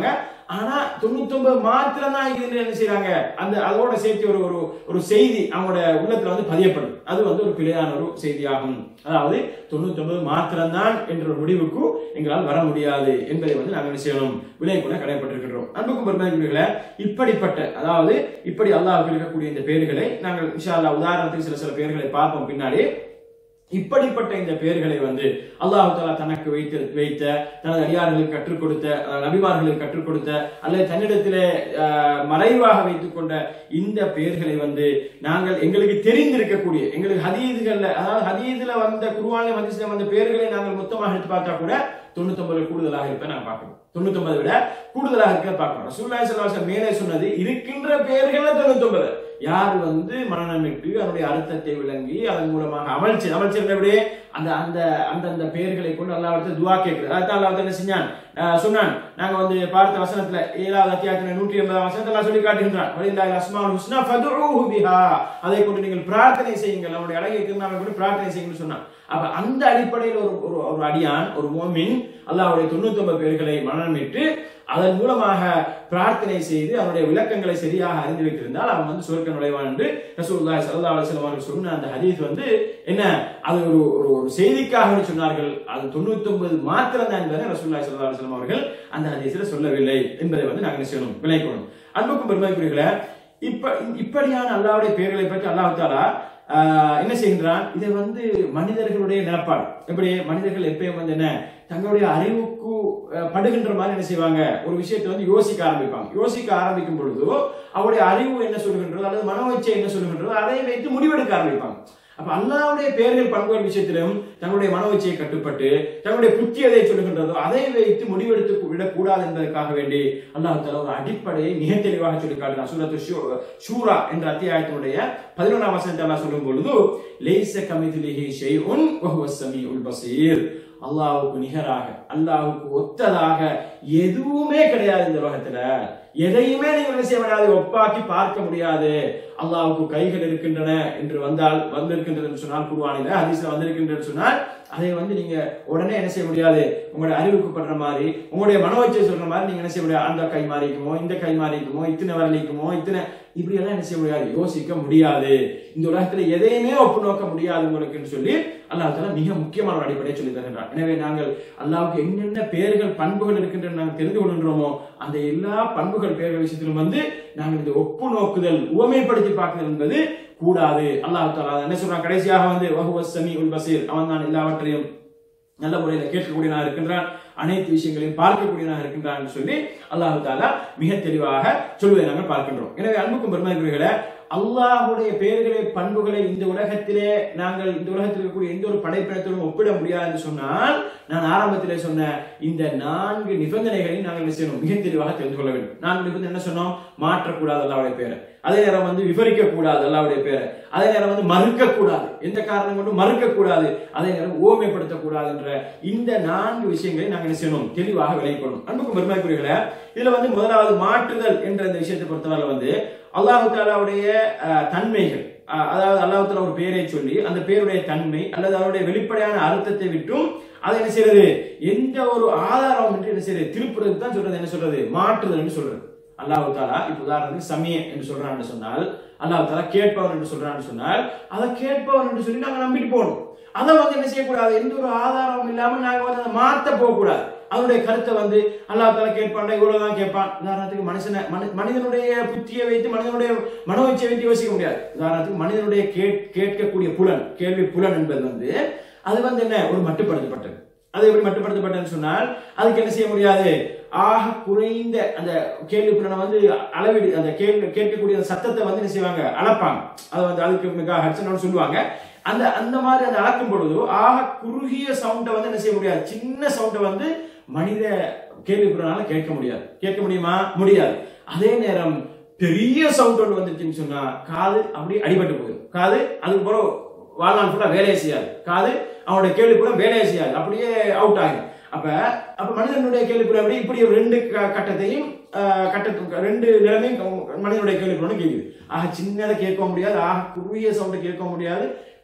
ஆனா தொண்ணூத்தொன்பது மாத்திரம் தான் இதுல என்ன செய்றாங்க அந்த அதோட சேர்த்து ஒரு ஒரு ஒரு செய்தி அவங்களோட உள்ளத்துல வந்து பதியப்படும் அது வந்து ஒரு பிழையான ஒரு செய்தியாகும் அதாவது தொண்ணூத்தொன்பது மாத்திரம்தான் என்ற ஒரு முடிவுக்கு எங்களால் வர முடியாது என்பதை வந்து நாங்கள் என்ன செய்யணும் விலை கூட கடைப்பட்டிருக்கின்றோம் அன்புக்கும் பெருமைக்குரியவர்களே இப்படிப்பட்ட அதாவது இப்படி அல்லாஹ் இருக்கக்கூடிய இந்த பெயர்களை நாங்கள் இன்ஷா அல்லாஹ் உதாரணத்துக்கு சில சில பெயர்களை பார்ப்போம் பின்னாடி இப்படிப்பட்ட இந்த பெயர்களை வந்து அல்லாஹ் தாலா தனக்கு வைத்து வைத்த தனது அடியார்களுக்கு கற்றுக் கொடுத்த அஹ், நபிமார்களுக்கு கற்றுக் கொடுத்த அல்லது தன்னிடத்திலே அஹ், மறைவாக வைத்துக் கொண்ட இந்த பெயர்களை வந்து நாங்கள் எங்களுக்கு தெரிந்திருக்கக்கூடிய எங்களுக்கு ஹதீதுகள்ல அதாவது ஹதீதுல வந்த குருவான மதிசில வந்த பெயர்களை நாங்கள் மொத்தமாக எடுத்து பார்த்தா கூட தொண்ணூத்தொன்பது கூடுதலாக இருப்பதை நாங்கள் பார்க்கணும் தொண்ணூத்தொன்பதை விட கூடுதலாக இருக்க பார்க்கணும் ரசூலுல்லாஹி ஸல்லல்லாஹு அலைஹி வஸல்லம் மேலே சொன்னது இருக்கின்ற பெயர்கள் தொண்ணூத்தொன்பது யார் வந்து மனநமிட்டு அதனுடைய அர்த்தத்தை விளங்கி அதன் மூலமாக அமல் செய் அமல் செய்யறது எப்படி அந்த அந்த அந்தந்த பெயர்களை கொண்டு அல்லாஹ்விடத்தில் துவா கேட்கிறது அதான் அல்லாஹ் என்ன செஞ்சான் அஹ் சொன்னான் நாங்க வந்து பார்த்த வசனத்துல ஏழாவது அத்தியாயத்துல நூற்றி எண்பதாம் வசனத்துல அல்லாஹ் சொல்லி காட்டுகின்றான் வலில்லாஹி அஸ்மாவுல் ஹுஸ்னா ஃபதுஊஹு பிஹா அதை கொண்டு நீங்கள் பிரார்த்தனை செய்யுங்கள் அவனுடைய அழகை திருநாமை கொண்டு பிரார்த்தனை செய்யுங்கள் சொன்னான் அப்ப அந்த அடிப்படையில் ஒரு ஒரு ஒரு அடியான் ஒரு மோமின் அல்லாஹ்வுடைய தொண்ணூத்தி ஒன்பது பேர்களை மனமிட்டு அதன் மூலமாக பிரார்த்தனை செய்து அவனுடைய விளக்கங்களை சரியாக அறிந்து வைத்திருந்தால் அவன் வந்து சுவர்க்க நுழைவான் என்று ரசூலுல்லாஹி ஸல்லல்லாஹு அலைஹி வஸல்லம் அவர்கள் சொன்ன அந்த ஹதீஸ் வந்து என்ன அது ஒரு ஒரு ஒரு செய்திக்காக சொன்னார்கள் அது தொண்ணூத்தி ஒன்பது மாத்திரம் தான் என்பதை ரசூலுல்லாஹி ஸல்லல்லாஹு அலைஹி வஸல்லம் அவர்கள் அந்த ஹதீஸில் சொல்லவில்லை என்பதை வந்து நாங்கள் என்ன செய்யணும் விளைக்கணும் அன்புக்கும் பெருமைக்குரியர்களே இப்ப இப்படியான அல்லாஹ்வுடைய பெயர்களை பற்றி அல்லாஹ் தாலா ஆஹ், என்ன செய்கின்றான் இதை வந்து மனிதர்களுடைய நிலப்பாடு எப்படி மனிதர்கள் எப்பயும் வந்து என்ன தங்களுடைய அறிவுக்கு அஹ், படுகின்ற மாதிரி என்ன செய்வாங்க ஒரு விஷயத்தை வந்து யோசிக்க ஆரம்பிப்பாங்க யோசிக்க ஆரம்பிக்கும் பொழுது அவருடைய அறிவு என்ன சொல்லுகின்றதோ அல்லது மனோச்சை என்ன சொல்லுகின்றதோ அதை வைத்து முடிவெடுக்க ஆரம்பிப்பாங்க அப்ப அல்லாவுடைய பெயர்கள் பண்புகள் விஷயத்திலும் தங்களுடைய மனோச்சையை கட்டுப்பட்டு தங்களுடைய புத்தி எதை சொல்லுகின்றதோ அதை வைத்து முடிவெடுத்து விடக்கூடாது என்பதற்காக வேண்டி அல்லாஹ் தஆலா ஒரு அடிப்படையை மிக தெளிவாக சொல்லி காட்டுறான் சூரத்து ஷூ- ஷூரா என்ற அத்தியாயத்தினுடைய பதினொன்றாம் வசனத்தை அல்லாஹ் சொல்லும் பொழுது லைஸ கமித்லிஹி ஷைஉன் வஹுவ ஸமீஉல் பஸீர் அல்லாஹ்வுக்கு நிகராக அல்லாஹ்வுக்கு ஒத்ததாக எதுவுமே கிடையாது இந்த உலகத்துல எதையுமே நீங்க என்ன செய்ய முடியாது ஒப்பாக்கி பார்க்க முடியாது அல்லாஹ்வுக்கு கைகள் இருக்கின்றன என்று வந்தால் வந்திருக்கின்றது என்று சொன்னால் குருவானில ஹதீஸ்ல வந்திருக்கின்றது சொன்னால் அதை வந்து நீங்க உடனே என்ன செய்ய முடியாது உங்களுடைய அறிவுக்கு படுற மாதிரி உங்களுடைய மனோச்சை சொல்ற மாதிரி நீங்க என்ன செய்ய முடியாது அந்த கை மாறிக்குமோ இந்த கை மாறிக்குமோ இத்தனை வரலிக்குமோ இத்தனை இப்படி எல்லாம் என்ன செய்ய முடியாது யோசிக்க முடியாது இந்த உலகத்துல எதையுமே ஒப்பு நோக்க முடியாது உங்களுக்குன்னு சொல்லி அல்லாஹ் தஆலா மிக முக்கியமான ஒரு அடிப்படையை சொல்லி தருகின்றார் எனவே நாங்கள் அல்லாஹ்வுக்கு என்னென்ன பெயர்கள் பண்புகள் இருக்கின்றன நாங்கள் தெரிந்து கொள்கின்றோமோ அந்த எல்லா பண்புகள் பெயர்கள் விஷயத்திலும் வந்து நாங்கள் இந்த ஒப்பு நோக்குதல் உவமைப்படுத்தி பார்க்குதல் என்பது கூடாது அல்லாஹ் தஆலா என்ன சொல்றான் கடைசியாக வந்து வஹுவஸ் சமீஉல் பசீர் அவன் தான் எல்லாவற்றையும் நல்ல முறையில் கேட்கக்கூடியவனாக இருக்கின்றான் அனைத்து விஷயங்களையும் பார்க்கக்கூடியவனாக இருக்கின்றான் என்று சொல்லி அல்லாஹு தாலா மிக தெளிவாக சொல்வதை நாங்கள் பார்க்கின்றோம் எனவே அன்புக்கும் பெருமதிக்குரியவர்களே அல்லாஹுடைய பெயர்களை பண்புகளை இந்த உலகத்திலே நாங்கள் இந்த உலகத்தில் இருக்கக்கூடிய எந்த ஒரு படைப்பினத்திலும் ஒப்பிட முடியாது என்று சொன்னால் நான் ஆரம்பத்திலே சொன்ன இந்த நான்கு நிபந்தனைகளையும் நாங்கள் என்ன செய்யணும் மிக தெளிவாக தெரிந்து கொள்ள வேண்டும் நான்கு நிபந்தனை என்ன சொன்னோம் மாற்றக்கூடாது அல்லாவுடைய பேரை அதே நேரம் வந்து விவரிக்க கூடாது அல்லாவுடைய பேரை அதே நேரம் வந்து மறுக்க கூடாது எந்த காரணம் கொண்டும் மறுக்க கூடாது அதே நேரம் ஓமைப்படுத்த கூடாது என்ற இந்த நான்கு விஷயங்களை நாங்கள் என்ன செய்யணும் தெளிவாக விளைக்கணும் அன்புக்கும் பெருமைக்குரியர்களே இதுல வந்து முதலாவது மாற்றுதல் என்ற இந்த விஷயத்தை பொறுத்தவரை வந்து அல்லாஹு தாலாவுடைய அஹ், தன்மைகள் அஹ், அதாவது அல்லாஹு தாலா ஒரு பெயரை சொல்லி அந்த பெயருடைய தன்மை அல்லது அதனுடைய வெளிப்படையான அர்த்தத்தை விட்டும் அதை என்ன செய்யறது எந்த ஒரு ஆதாரம் என்று என்ன செய்யறது திருப்புறதுக்கு தான் சொல்றது என்ன சொல்றது மாற்றுதல் என்று சொல்றது அல்லாஹு தாலா இப்ப உதாரணத்துக்கு சமய என்று சொல்றான்னு சொன்னால் அல்லாஹு தாலா கேட்பவன் என்று சொல்றான்னு சொன்னால் அதை கேட்பவன் என்று சொல்லி நாங்க நம்பிட்டு போகணும் அதை வந்து என்ன செய்யக்கூடாது எந்த ஒரு ஆதாரமும் இல்லாம நாங்க வந்து அதை மாத்த போகக்கூடாது அதனுடைய கருத்தை வந்து அல்லாஹ் தாலா கேட்பான்டா இவ்வளவுதான் கேட்பான் உதாரணத்துக்கு மனுஷனை மனி- மனிதனுடைய புத்தியை வைத்து மனிதனுடைய மனோச்சை வைத்து யோசிக்க முடியாது உதாரணத்துக்கு மனிதனுடைய கேட் கேட்கக்கூடிய புலன் கேள்வி புலன் என்பது வந்து அது வந்து என்ன ஒரு மட்டுப்படுத்தப்பட்டது அது எப்படி மட்டுப்படுத்தப்பட்டதுன்னு சொன்னால் அதுக்கு என்ன செய்ய முடியாது ஆக குறைந்த அந்த கேள்வி புலனை வந்து அளவீடு அந்த கேள்வி கேட்கக்கூடிய அந்த சத்தத்தை வந்து என்ன செய்வாங்க அளப்பாங்க அது வந்து அதுக்கு மிக ஹட்சனோடு சொல்லுவாங்க அந்த அந்த மாதிரி அந்த அளக்கும் பொழுது ஆக குறுகிய சவுண்டை வந்து என்ன செய்ய முடியாது சின்ன சவுண்டை வந்து மனித கேள்வி புலனால கேட்க முடியாது கேட்க முடியுமா முடியாது அதே நேரம் பெரிய சவுண்ட் ஒன்று வந்துச்சுன்னு சொன்னா காது அப்படியே அடிபட்டு போயிடும் காது அதுக்கு பிறகு வாழ்நாள் ஃபுல்லா வேலையை செய்யாது காது அவனுடைய கேள்வி புலம் வேலையை செய்யாது அப்படியே அவுட் ஆகும் அப்ப அப்ப மனிதனுடைய கேள்வி புலம் எப்படி இப்படி ஒரு ரெண்டு க- கட்டத்தையும் ஆஹ், கட்டத்து ரெண்டு நிலைமையும் க- மனிதனுடைய கேள்வி புலம் கேட்குது ஆக சின்னதை கேட்க முடியாது ஆக குறுகிய சவுண்டை கேட்க முடியாது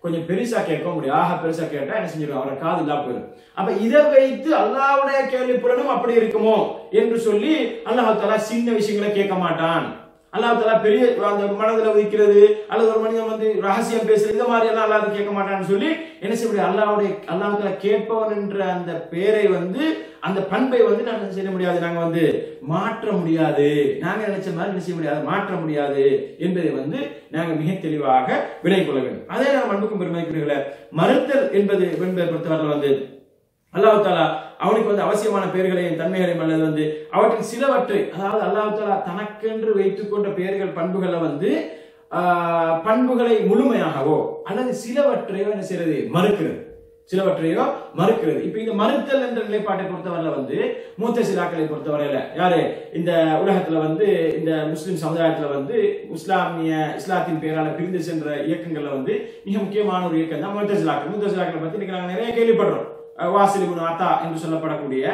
கொஞ்சம் பெருசா கேட்க முடியும் ஆக பெருசா கேட்டா என்ன செஞ்சிடும் அவரை காது இல்லாம போயிடும் அப்ப இதை வைத்து அல்லாவுடைய கேள்விப்புலனும் அப்படி இருக்குமோ என்று சொல்லி அல்லாஹ் தலா சின்ன விஷயங்களை கேட்க மாட்டான் அல்லாஹ் தலா பெரிய அந்த மனதில் உதிக்கிறது அல்லது ஒரு மனிதன் வந்து ரகசியம் பேசுறது இந்த மாதிரி எல்லாம் அல்லாஹ் கேட்க மாட்டான்னு சொல்லி என்ன செய்ய முடியாது அல்லாவுடைய அல்லாஹ் தலா கேட்பவன் என்ற அந்த பேரை வந்து அந்த பண்பை வந்து நாங்க என்ன செய்ய முடியாது நாங்க வந்து மாற்ற முடியாது நாங்க நினைச்ச மாதிரி என்ன செய்ய முடியாது மாற்ற முடியாது என்பதை வந்து நாங்க மிக தெளிவாக விலை கொள்ள வேண்டும் அதே நான் அன்புக்கும் பெருமைக்குரியவர்களே மறுத்தல் என்பது என்பதை பொறுத்தவரை வந்து அல்லாஹ் தாலா அவனுக்கு வந்து அவசியமான பெயர்களையும் தன்மைகளையும் அல்லது வந்து அவற்றில் சிலவற்றை அதாவது அல்லாஹ் தாலா தனக்கென்று வைத்துக்கொண்ட பெயர்கள் பண்புகளை வந்து ஆஹ், பண்புகளை முழுமையாகவோ அல்லது சிலவற்றையோ என்ன செய்யறது மறுக்கிறது சிலவற்றையோ மறுக்கிறது இப்ப இந்த மறுத்தல் என்ற நிலைப்பாட்டை பொறுத்தவரையில வந்து மூத்த சிலாக்களை பொறுத்தவரையில யாரு இந்த உலகத்துல வந்து இந்த முஸ்லிம் சமுதாயத்துல வந்து இஸ்லாமிய இஸ்லாத்தின் பெயரால பிரிந்து சென்ற இயக்கங்கள்ல வந்து மிக முக்கியமான ஒரு இயக்கம் தான் மூத்த சிலாக்கள் மூத்த சிலாக்களை பத்தி இன்னைக்கு நாங்க நிறைய கேள்விப்படுறோம் அஹ் வாசில் இப்னு அத்தா என்று சொல்லப்படக்கூடிய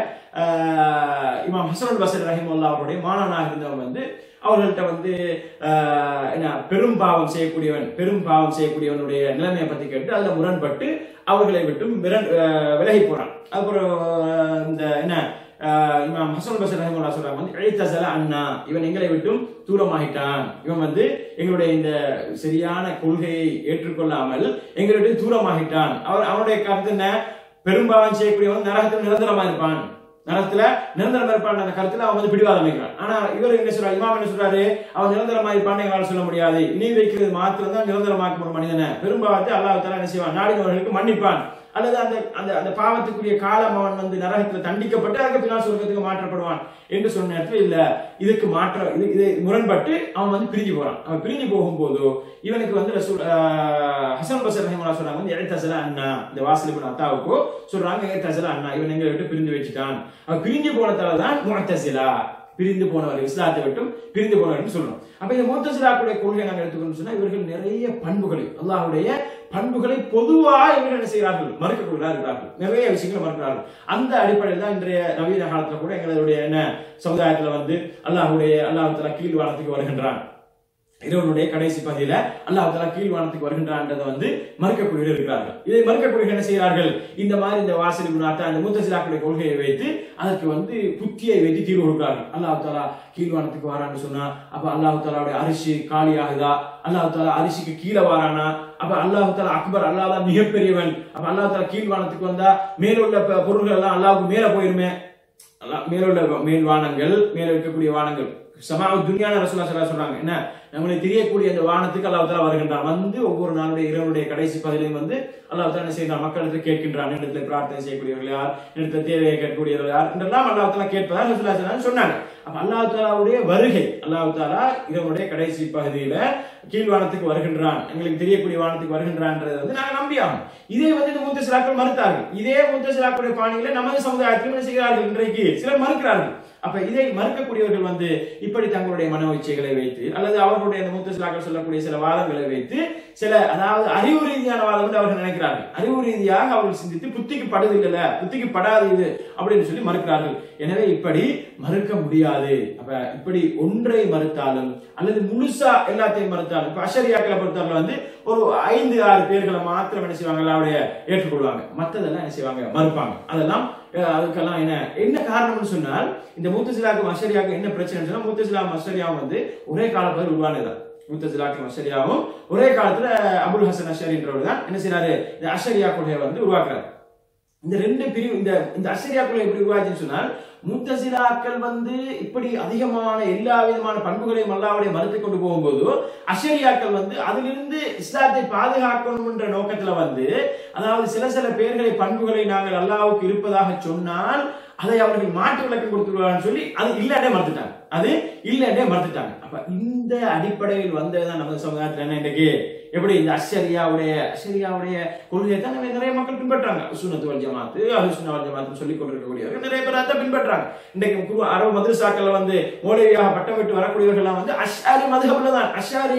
அஹ், இமாம் ஹசனுல் பசர் ரஹிமுல்லா அவருடைய மாணவனாக இருந்தவன் வந்து அவர்கள்ட்ட வந்து அஹ், என்ன பெரும் பாவம் செய்யக்கூடியவன் பெரும் பாவம் செய்யக்கூடியவனுடைய நிலைமையை பத்தி கேட்டு அதுல முரண்பட்டு அவர்களை விட்டு மிரண் அஹ், விலகி போறான் அப்புறம் அஹ், இந்த என்ன அஹ், இமாம் ஹசன் பசர் ரஹிமுல்லா சொல்றாங்க வந்து இழைத்தசல அண்ணா இவன் எங்களை விட்டும் தூரமாகிட்டான் இவன் வந்து எங்களுடைய இந்த சரியான கொள்கையை ஏற்றுக்கொள்ளாமல் எங்களை விட்டு தூரமாகிட்டான் அவர் அவனுடைய கருத்து என்ன பெரும்பாவம் செய்யக்கூடியவன் நரகத்தில் நிரந்தரமா இருப்பான் நரகத்துல நிரந்தரமா இருப்பான் அந்த கருத்துல அவன் வந்து பிடிவாதம் வைக்கிறான் ஆனா இவர் என்ன சொல்றாரு இமாம் என்ன சொல்றாரு அவன் நிரந்தரமா இருப்பான்னு எங்களால் சொல்ல முடியாது இணை வைக்கிறது மாத்திரம் தான் நிரந்தரமாக்கும் ஒரு மனிதனை பெரும்பாவத்தை அல்லாஹ் தஆலா என்ன செய்வான் நாடினவர்களுக்கு மன்னிப்பான் அல்லது அந்த அந்த அந்த பாவத்துக்குரிய காலம் அவன் வந்து நரகத்துல தண்டிக்கப்பட்டு அதுக்கு பின்னால் சொர்க்கத்துக்கு மாற்றப்படுவான் என்று சொன்ன நேரத்துல இல்ல இதுக்கு மாற்ற இது இது முரண்பட்டு அவன் வந்து பிரிஞ்சு போறான் அவன் பிரிஞ்சு போகும்போது இவனுக்கு வந்து ரசூல் ஆஹ், ஹசன் பசர் ரஹிமல்லா சொல்றாங்க வந்து எழுத்தசல அண்ணா இந்த வாசல் இப்னு அத்தாவுக்கோ சொல்றாங்க எழுத்தசல அண்ணா இவன் எங்களை விட்டு பிரிந்து வச்சுட்டான் அவன் பிரிஞ்சு போனதால தான் முஅத்தசிலா பிரிந்து போனவர் இஸ்லாத்தை விட்டும் பிரிந்து போனவர் சொல்றோம் அப்ப இந்த முத்தசிலாக்குடைய கொள்கை நாங்கள் எடுத்துக்கணும் சொன்னா இவர்கள் நிறைய பண்புகளை அல்லாஹ்வுடைய பண்புகளை பொதுவாக இவர்கள் என்ன செய்கிறார்கள் மறுக்கக்கூடியவர்களாக இருக்கிறார்கள் நிறைய விஷயங்களை மறுக்கிறார்கள் அந்த அடிப்படையில் தான் இன்றைய நவீன காலத்துல கூட எங்களுடைய என்ன சமுதாயத்துல வந்து அல்லாஹ்வுடைய அல்லாஹ் கீழ் வானத்துக்கு வருகின்றான் இறைவனுடைய கடைசி பகுதியில அல்லாஹ் தலா கீழ்வானத்துக்கு வருகின்றான்றதை வந்து மறுக்கக்கூடியவர்கள் இருக்கிறார்கள் இதை மறுக்கக்கூடியவர்கள் என்ன செய்கிறார்கள் இந்த மாதிரி இந்த வாசல் குணாத்த அந்த மூத்தசிலாக்களுடைய கொள்கையை வைத்து அதற்கு வந்து புத்தியை வைத்து தீர்வு கொடுக்கிறார்கள் அல்லாஹ் தாலா கீழ்வானத்துக்கு வாரான்னு சொன்னா அப்ப அல்லாஹ் தாலாவுடைய அரிசி காலி ஆகுதா அல்லாஹ் தாலா அரிசிக்கு கீழே வாரானா அப்ப அல்லாஹ் தாலா அக்பர் அல்லாஹ் தான் மிகப்பெரியவன் அப்ப அல்லாஹ் தாலா கீழ்வானத்துக்கு வந்தா மேலுள்ள ப- பொருள்கள் எல்லாம் அல்லாஹ்வுக்கு மேல போயிருமே அல்லாஹ் மேலுள்ள மேல் வானங்கள் மேல இருக்கக்கூடிய வானங்கள் சமாவு துனியான ரசூலா ஸல்லல்லாஹு சொல்றாங்க என்ன நம்மளை தெரியக்கூடிய அந்த வானத்துக்கு அல்லாஹ் தஆலா வருகின்றான் வந்து ஒவ்வொரு நாளுடைய இரவுடைய கடைசி பகுதியிலும் வந்து அல்லாஹ் தஆலா என்ன செய்கிறான் மக்களுக்கு கேட்கின்றான் இடத்துல பிரார்த்தனை செய்யக்கூடியவர்கள் யார் இடத்துல தேவையை கேட்கக்கூடியவர்கள் யார் என்றெல்லாம் அல்லாஹ் தஆலா கேட்பதா ரசூலா ஸல்லல்லாஹு சொன்னாங்க அப்ப அல்லாஹ் தஆலாவுடைய வருகை அல்லாஹ் தஆலா இரவுடைய கடைசி பகுதியில கீழ்வானத்துக்கு வருகின்றான் எங்களுக்கு தெரியக்கூடிய வானத்துக்கு வருகின்றான்றதை வந்து நாங்க நம்பியாகும் இதே வந்து இந்த மூத்த சிலாக்கள் மறுத்தார்கள் இதே மூத்த சிலாக்களுடைய பாணியில நமது சமுதாயத்திலும் என்ன செய்கிறார்கள் இன்றைக்கு சிலர் மறுக்கிறார்கள் அப்ப இதை மறுக்கக்கூடியவர்கள் வந்து இப்படி தங்களுடைய மன இச்சைகளை வைத்து அல்லது அவர்களுடைய அந்த மூத்த சிலாக்கள் சொல்லக்கூடிய சில வாதங்களை வைத்து சில அதாவது அறிவு ரீதியான வாதம் வந்து அவர்கள் நினைக்கிறார்கள் அறிவு ரீதியாக அவர்கள் சிந்தித்து புத்திக்கு படுது இல்ல புத்திக்கு படாது இது அப்படின்னு சொல்லி மறுக்கிறார்கள் எனவே இப்படி மறுக்க முடியாது அப்ப இப்படி ஒன்றை மறுத்தாலும் அல்லது முழுசா எல்லாத்தையும் மறுத்தாலும் இப்ப அஷரியாக்களை பொறுத்தவரை வந்து ஒரு ஐந்து ஆறு பேர்களை மாத்திரம் என்ன செய்வாங்க அல்லாவுடைய ஏற்றுக்கொள்வாங்க மத்ததெல்லாம் என்ன செய்வாங்க மறுப்பாங்க அதெல்லாம் அஹ், அதுக்கெல்லாம் என்ன என்ன காரணம்னு சொன்னால் இந்த மூத்தசிலாக்கும் அஷரியாவுக்கும் என்ன பிரச்சனைன்னு சொன்னா மூத்தசிலாம் அஷரியாவும் வந்து ஒரே காலப்பகுதியில் உருவானதுதான் மூத்தசிலாக்கும் அஷரியாவும் ஒரே காலத்துல அபுல் ஹசன் அஷரின்றவர் தான் என்ன செய்யறாரு இந்த அஷரியா கொள்கையை வந்து உருவாக்குறாரு இந்த ரெண்டு பிரிவு இந்த இந்த அஷரியாக்கள் எப்படி உருவாச்சுன்னு சொன்னால் முத்தசிலாக்கள் வந்து இப்படி அதிகமான எல்லா விதமான பண்புகளையும் அல்லாவுடைய மறுத்து கொண்டு போகும்போது அஷரியாக்கள் வந்து அதிலிருந்து இஸ்லாத்தை பாதுகாக்கணும் என்ற நோக்கத்துல வந்து அதாவது சில சில பேர்களை பண்புகளை நாங்கள் அல்லாவுக்கு இருப்பதாக சொன்னால் அதை அவர்கள் மாற்று விளக்கம் கொடுத்துருவாங்கன்னு சொல்லி அது இல்லைன்னே மறுத்துட்டாங்க அது இல்லைன்னே மறுத்துட்டாங்க அப்ப இந்த அடிப்படையில் வந்ததுதான் நம்ம சமுதாயத்துல என்ன இன்றைக்கு எப்படி இந்த அஷரியாவுடைய அஷரியாவுடைய கொள்கையை தான் நம்ம நிறைய மக்கள் பின்பற்றாங்க சுனத்து வல் ஜமாத்து அலுசுன வல் ஜமாத்து சொல்லிக் கொண்டிருக்கக்கூடியவர்கள் நிறைய பேர் அதை பின்பற்றாங்க இன்றைக்கு குரு அரபு மதுரசாக்கள் வந்து மௌலவியாக பட்டம் விட்டு வரக்கூடியவர்கள்லாம் வந்து அஷாரி மதுகப்ல தான் அஷாரி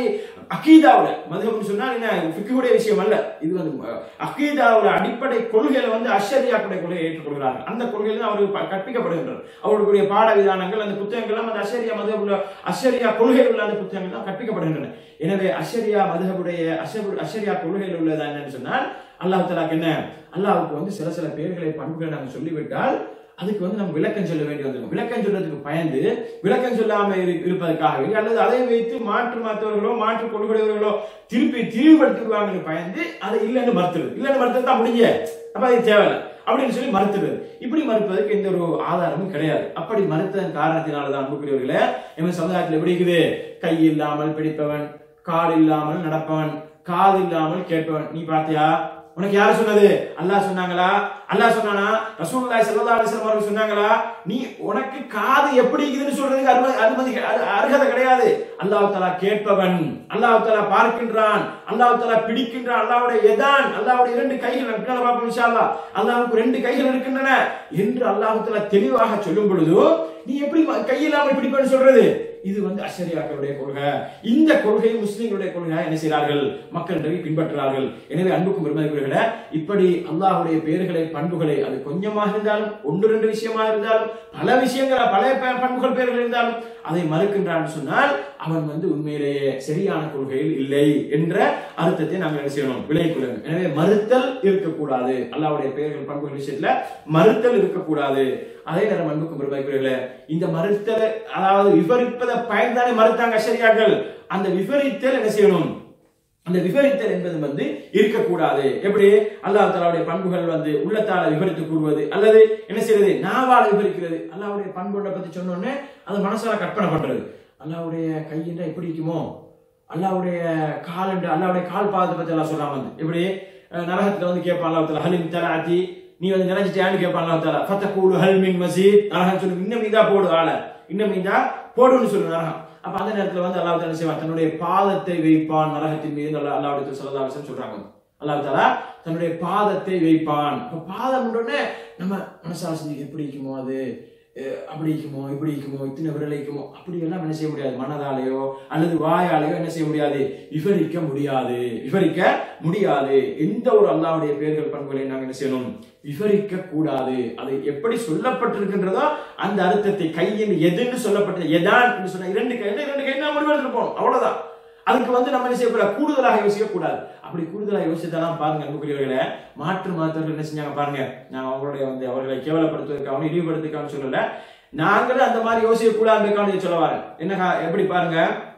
அகீதாவுல மதுஹப்னு சொன்னா என்ன ஃபிக்குடைய விஷயம் அல்ல இது வந்து அஹ், அகீதாவுல அடிப்படை கொள்கையில வந்து அஷரியாக்குடைய கொள்கையை ஏற்றுக்கொள்கிறார்கள் அந்த கொள்கையில தான் அவருக்கு ப- கற்பிக்கப்படுகின்றது அவர்களுடைய பாட விதானங்கள் அந்த புத்தகங்கள் எல்லாம் அந்த அஷரியா மதுஹபுல அஷரியா கொள்கையில் உள்ள அந்த புத்தகங்கள் தான் கற்பிக்கப்படுகின்றன எனவே அஷரியா மதுஹபுடைய அஷரு அஷரியா கொள்கையில் உள்ளதா என்னன்னு சொன்னால் அல்லாஹ் தலாக்கு என்ன அல்லாஹ்வுக்கு வந்து சில சில பேர்களை பண்புகளை நாங்கள் சொல்லிவிட்டால் அதுக்கு வந்து நம்ம விளக்கம் சொல்ல வேண்டி வந்திருக்கும் விளக்கம் சொல்றதுக்கு பயந்து விளக்கம் சொல்லாம இரு- இருப்பதற்காகவே அல்லது அதை வைத்து மாற்று மாத்தவர்களோ மாற்று கொள்கையுடையவர்களோ திருப்பி திரிவுபடுத்திடுவாங்கன்னு பயந்து அதை இல்லைன்னு மறுத்துறது இல்லைன்னு மறுத்தது தான் முடிஞ்ச அப்ப அது தேவையில்லை அப்படின்னு சொல்லி மறுத்துறது இப்படி மறுப்பதற்கு எந்த ஒரு ஆதாரமும் கிடையாது அப்படி மறுத்ததன் காரணத்தினாலதான் அன்புக்குரியவர்களே எமது சமுதாயத்தில் எப்படி இருக்குது கை இல்லாமல் பிடிப்பவன் கால் இல்லாமல் நடப்பவன் காது இல்லாமல் கேட்பவன் நீ பாத்தியா உனக்கு யாரு சொன்னது அல்லாஹ் சொன்னாங்களா அல்லாஹ் சொன்னானா ரசூலுல்லாஹி ஸல்லல்லாஹு அலைஹி வஸல்லம் அவர்கள் சொன்னாங்களா நீ உனக்கு காது எப்படி இருக்குதுன்னு சொல்றதுக்கு அனுமதி அனுமதி அது அருகதை கிடையாது அல்லாஹ் தஆலா கேட்பவன் அல்லாஹ் தஆலா பார்க்கின்றான் அல்லாஹ் தஆலா பிடிக்கின்றான் அல்லாஹ்வுடைய எதான் அல்லாஹ்வுடைய இரண்டு கைகள் நம்ம பின்னால பார்ப்போம் இன்ஷா அல்லாஹ் அல்லாஹ்வுக்கு ரெண்டு கைகள் இருக்கின்றன என்று அல்லாஹ் தஆலா தெளிவாக சொல்லும் பொழுது நீ எப்படி ம- கை இல்லாமல் பிடிப்பேன்னு சொல்றது இது வந்து அஷரியாக்களுடைய கொள்கை இந்த கொள்கை முஸ்லிம்களுடைய கொள்கை என்ன செய்கிறார்கள் மக்களிடையே பின்பற்றுகிறார்கள் எனவே அன்புக்கும் பெருமதிக்குரியவர்களே இப்படி அல்லாஹ்வுடைய பெயர்களை பண்புகளை அது கொஞ்சமாக இருந்தாலும் ஒன்று ரெண்டு விஷயமா இருந்தாலும் பல விஷயங்கள் பல ப- பண்புகள் பெயர்கள் இருந்தாலும் அதை மறுக்கின்றான் சொன்னால் அவன் வந்து உண்மையிலேயே சரியான கொள்கையில் இல்லை என்ற அர்த்தத்தை நாங்கள் என்ன செய்யணும் விலகிக் கொள்ள வேண்டும் எனவே மறுத்தல் இருக்கக்கூடாது அல்லாஹ்வுடைய பெயர்கள் பண்புகள் விஷயத்துல மறுத்தல் இருக்கக்கூடாது அதே நேரம் அன்புக்கும் பெருமைக்குரியவர்களே இந்த மறுத்தல் அதாவது விவரிப்பதை பயன்தானே மறுத்தாங்க சரியாக்கள் அந்த விவரித்தல் என்ன செய்யணும் அந்த விவரித்தல் என்பது வந்து இருக்கக்கூடாது எப்படி அல்லாஹ் தலாவுடைய பண்புகள் வந்து உள்ளத்தால விவரித்து கூறுவது அல்லது என்ன செய்யறது நாவால விவரிக்கிறது அல்லாஹ்வுடைய பண்புகளை பத்தி சொன்னோடனே அது மனசால கற்பனை பண்றது அல்லாஹ்வுடைய கையின்றா எப்படி இருக்குமோ அல்லாஹ்வுடைய கால் என்று அல்லாஹ்வுடைய கால் பாதத்தை பத்தி எல்லாம் சொல்றாங்க வந்து எப்படி அஹ், நரகத்துல வந்து கேட்பான் அல்லாஹ் தலா ஹலிம் தலாத்தி நீ வந்து நினைச்சிட்டியான்னு கேட்பான் அல்லாஹ் தலா ஃபத்தகூலு ஹல் மின் மசீத் நரகம் சொல்லு இன்னும் மீதா போடு ஆள இன்னும் மீதா போடுன்னு சொல்லு நரகம் அப்ப அந்த நேரத்துல வந்து அல்லாஹ் என்ன செய்வான் தன்னுடைய பாதத்தை வைப்பான் நரகத்தின் மீது அல்லா அல்லாஹ் சொல்லதா சொல்றாங்க அல்லாஹ் தாலா தன்னுடைய பாதத்தை வைப்பான் அப்ப பாதம் உடனே நம்ம மனசால சிந்திக்க எப்படி இருக்குமோ அது அஹ் அப்படி இருக்குமோ இப்படி இருக்குமோ இத்தனை விரல் இருக்குமோ அப்படி எல்லாம் என்ன செய்ய முடியாது மனதாலேயோ அல்லது வாயாலேயோ என்ன செய்ய முடியாது விவரிக்க முடியாது விவரிக்க முடியாது எந்த ஒரு அல்லாஹ்வுடைய பெயர்கள் பண்புகளை நாங்கள் என்ன செய்யணும் விவரிக்க கூடாது அது எப்படி சொல்லப்பட்டிருக்கின்றதோ அந்த அர்த்தத்தை கையின் எதுன்னு சொல்லப்பட்டது எதான் என்று சொன்ன இரண்டு கை இரண்டு கை நாம் முடிவெடுத்து போகணும் அவ்வளவுதான் அதுக்கு வந்து நம்ம என்ன செய்யக்கூடாது கூடுதலாக யோசிக்க கூடாது அப்படி கூடுதலாக யோசித்தாலாம் பாருங்க அன்புக்குரியவர்களே மாற்று மாற்றவர்கள் என்ன செஞ்சாங்க பாருங்க நான் அவங்களுடைய வந்து அவர்களை கேவலப்படுத்துவதற்காக இழிவுபடுத்துக்காக சொல்லல நாங்களும் அந்த மாதிரி யோசிக்க கூடாதுக்காக சொல்ல வரேன் என்ன கா- எப்படி பாருங்க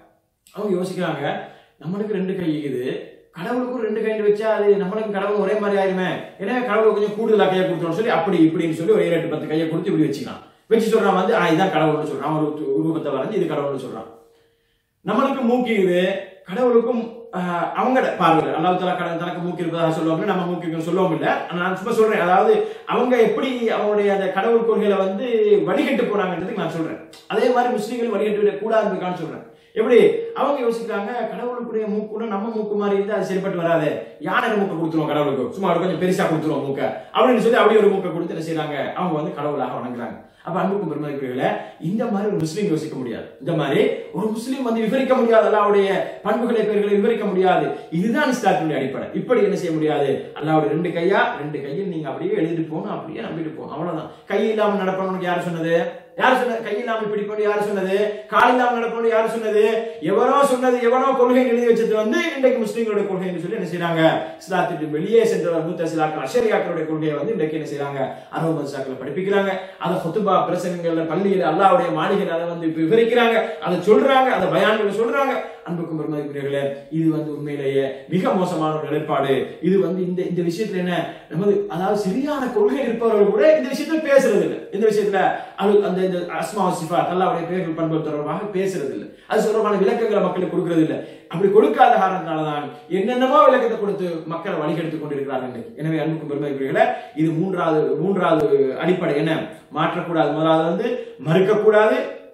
அவங்க யோசிக்கிறாங்க நம்மளுக்கு ரெண்டு கை இருக்குது கடவுளுக்கும் ரெண்டு கை வச்சா அது நம்மளுக்கு கடவுள் ஒரே மாதிரி ஆயிருமே எனவே கடவுளுக்கு கொஞ்சம் கூடுதலா கையை கொடுத்தோம்னு சொல்லி அப்படி இப்படின்னு சொல்லி ஒரு ஏழு எட்டு பத்து கையை கொடுத்து இப்படி வச்சுக்கலாம் வச்சு சொல்றான் வந்து ஆ இதான் கடவுள்னு சொல்றான் ஒரு உரு- உருவத்தை வரைஞ்சு இது கடவுள்னு சொல்றான் நம்மளுக்கு மூக்கு இது கடவுளுக்கும் ஆஹ், அவங்க பார்வையில் அல்லாஹ் தலா கடவுள் தனக்கு மூக்கு இருப்பதாக சொல்லுவாங்க நம்ம மூக்கு இருக்குன்னு சொல்லவும் இல்லை ஆனா நான் சும்மா சொல்றேன் அதாவது அவங்க எப்படி அவங்களுடைய அந்த கடவுள் கொள்கையில வந்து வடிகட்டு போனாங்கன்றதுக்கு நான் சொல்றேன் அதே மாதிரி முஸ்லீம்கள் வடிகட்டு விட கூடாதுன்னு சொல்றேன் எப்படி அவங்க யோசிக்கிறாங்க கடவுளுக்குரிய மூக்குன்னா நம்ம மூக்கு மாதிரி இருந்தா அது சரிப்பட்டு வராது யானை மூக்கை கொடுத்துருவோம் கடவுளுக்கு சும்மா அவருக்கு கொஞ்சம் பெருசா கொடுத்துருவோம் மூக்க அப்படின்னு சொல்லி அப்படி ஒரு மூக்கை கொடுத்து என்ன செய்றாங்க அவங்க வந்து கடவுளாக வணங்குறாங்க அப்ப அன்புக்கும் பெருமதிக்குரியவர்களே இந்த மாதிரி ஒரு முஸ்லீம் யோசிக்க முடியாது இந்த மாதிரி ஒரு முஸ்லீம் வந்து விவரிக்க முடியாது அல்லாவுடைய பண்புகளை பெயர்களை விவரிக்க முடியாது இதுதான் இஸ்லாத்தினுடைய அடிப்படை இப்படி என்ன செய்ய முடியாது அல்லாவுடைய ரெண்டு கையா ரெண்டு கையில் நீங்க அப்படியே எழுதிட்டு போகணும் அப்படியே நம்பிட்டு போகணும் அவ்வளவுதான் கை இல்லாமல் நடப்பவனுக்கு யார் சொன்னது யார் சொன்னது கை இல்லாமல் பிடிப்பது யார் சொன்னது கால் இல்லாமல் நடப்பது யார் சொன்னது எவனோ சொன்னது எவனோ கொள்கை எழுதி வச்சது வந்து இன்றைக்கு முஸ்லீம்களுடைய கொள்கைன்னு சொல்லி என்ன செய்றாங்க இஸ்லாத்திற்கு வெளியே சென்ற மூத்த சிலாக்கள் அஷரியாக்களுடைய கொள்கையை வந்து இன்றைக்கு என்ன செய்றாங்க அரபு மதுசாக்களை படிப்பிக்கிறாங்க அதை ஹுத்துபா பிரசங்கங்கள்ல பள்ளியில அல்லாவுடைய மாளிகையில் அதை வந்து விவரிக்கிறாங்க அதை சொல்றாங்க அதை பயான்களை சொல்றாங்க அன்புக்கும் பெருமதிக்குரியவர்களே இது வந்து உண்மையிலேயே மிக மோசமான ஒரு நிலைப்பாடு இது வந்து இந்த இந்த விஷயத்துல என்ன நமது அதாவது சரியான கொள்கை இருப்பவர்கள் கூட இந்த விஷயத்துல பேசுறது இல்லை இந்த விஷயத்துல அது அந்த இந்த அஸ்மா சிஃபா அல்லாவுடைய பெயர்கள் பண்பு தொடர்பாக பேசுறது இல்லை அது தொடர்பான விளக்கங்களை மக்களுக்கு கொடுக்கறது இல்லை அப்படி கொடுக்காத காரணத்தினாலதான் என்னென்னமோ விளக்கத்தை கொடுத்து மக்களை வழிகெடுத்துக் கொண்டிருக்கிறார்கள் இன்றைக்கு. எனவே அன்புக்கும் பெருமதிக்குரியவர்களே இது மூன்றாவது மூன்றாவது அடிப்படை என்ன மாற்றக்கூடாது முதலாவது வந்து மறுக்கக்கூடாது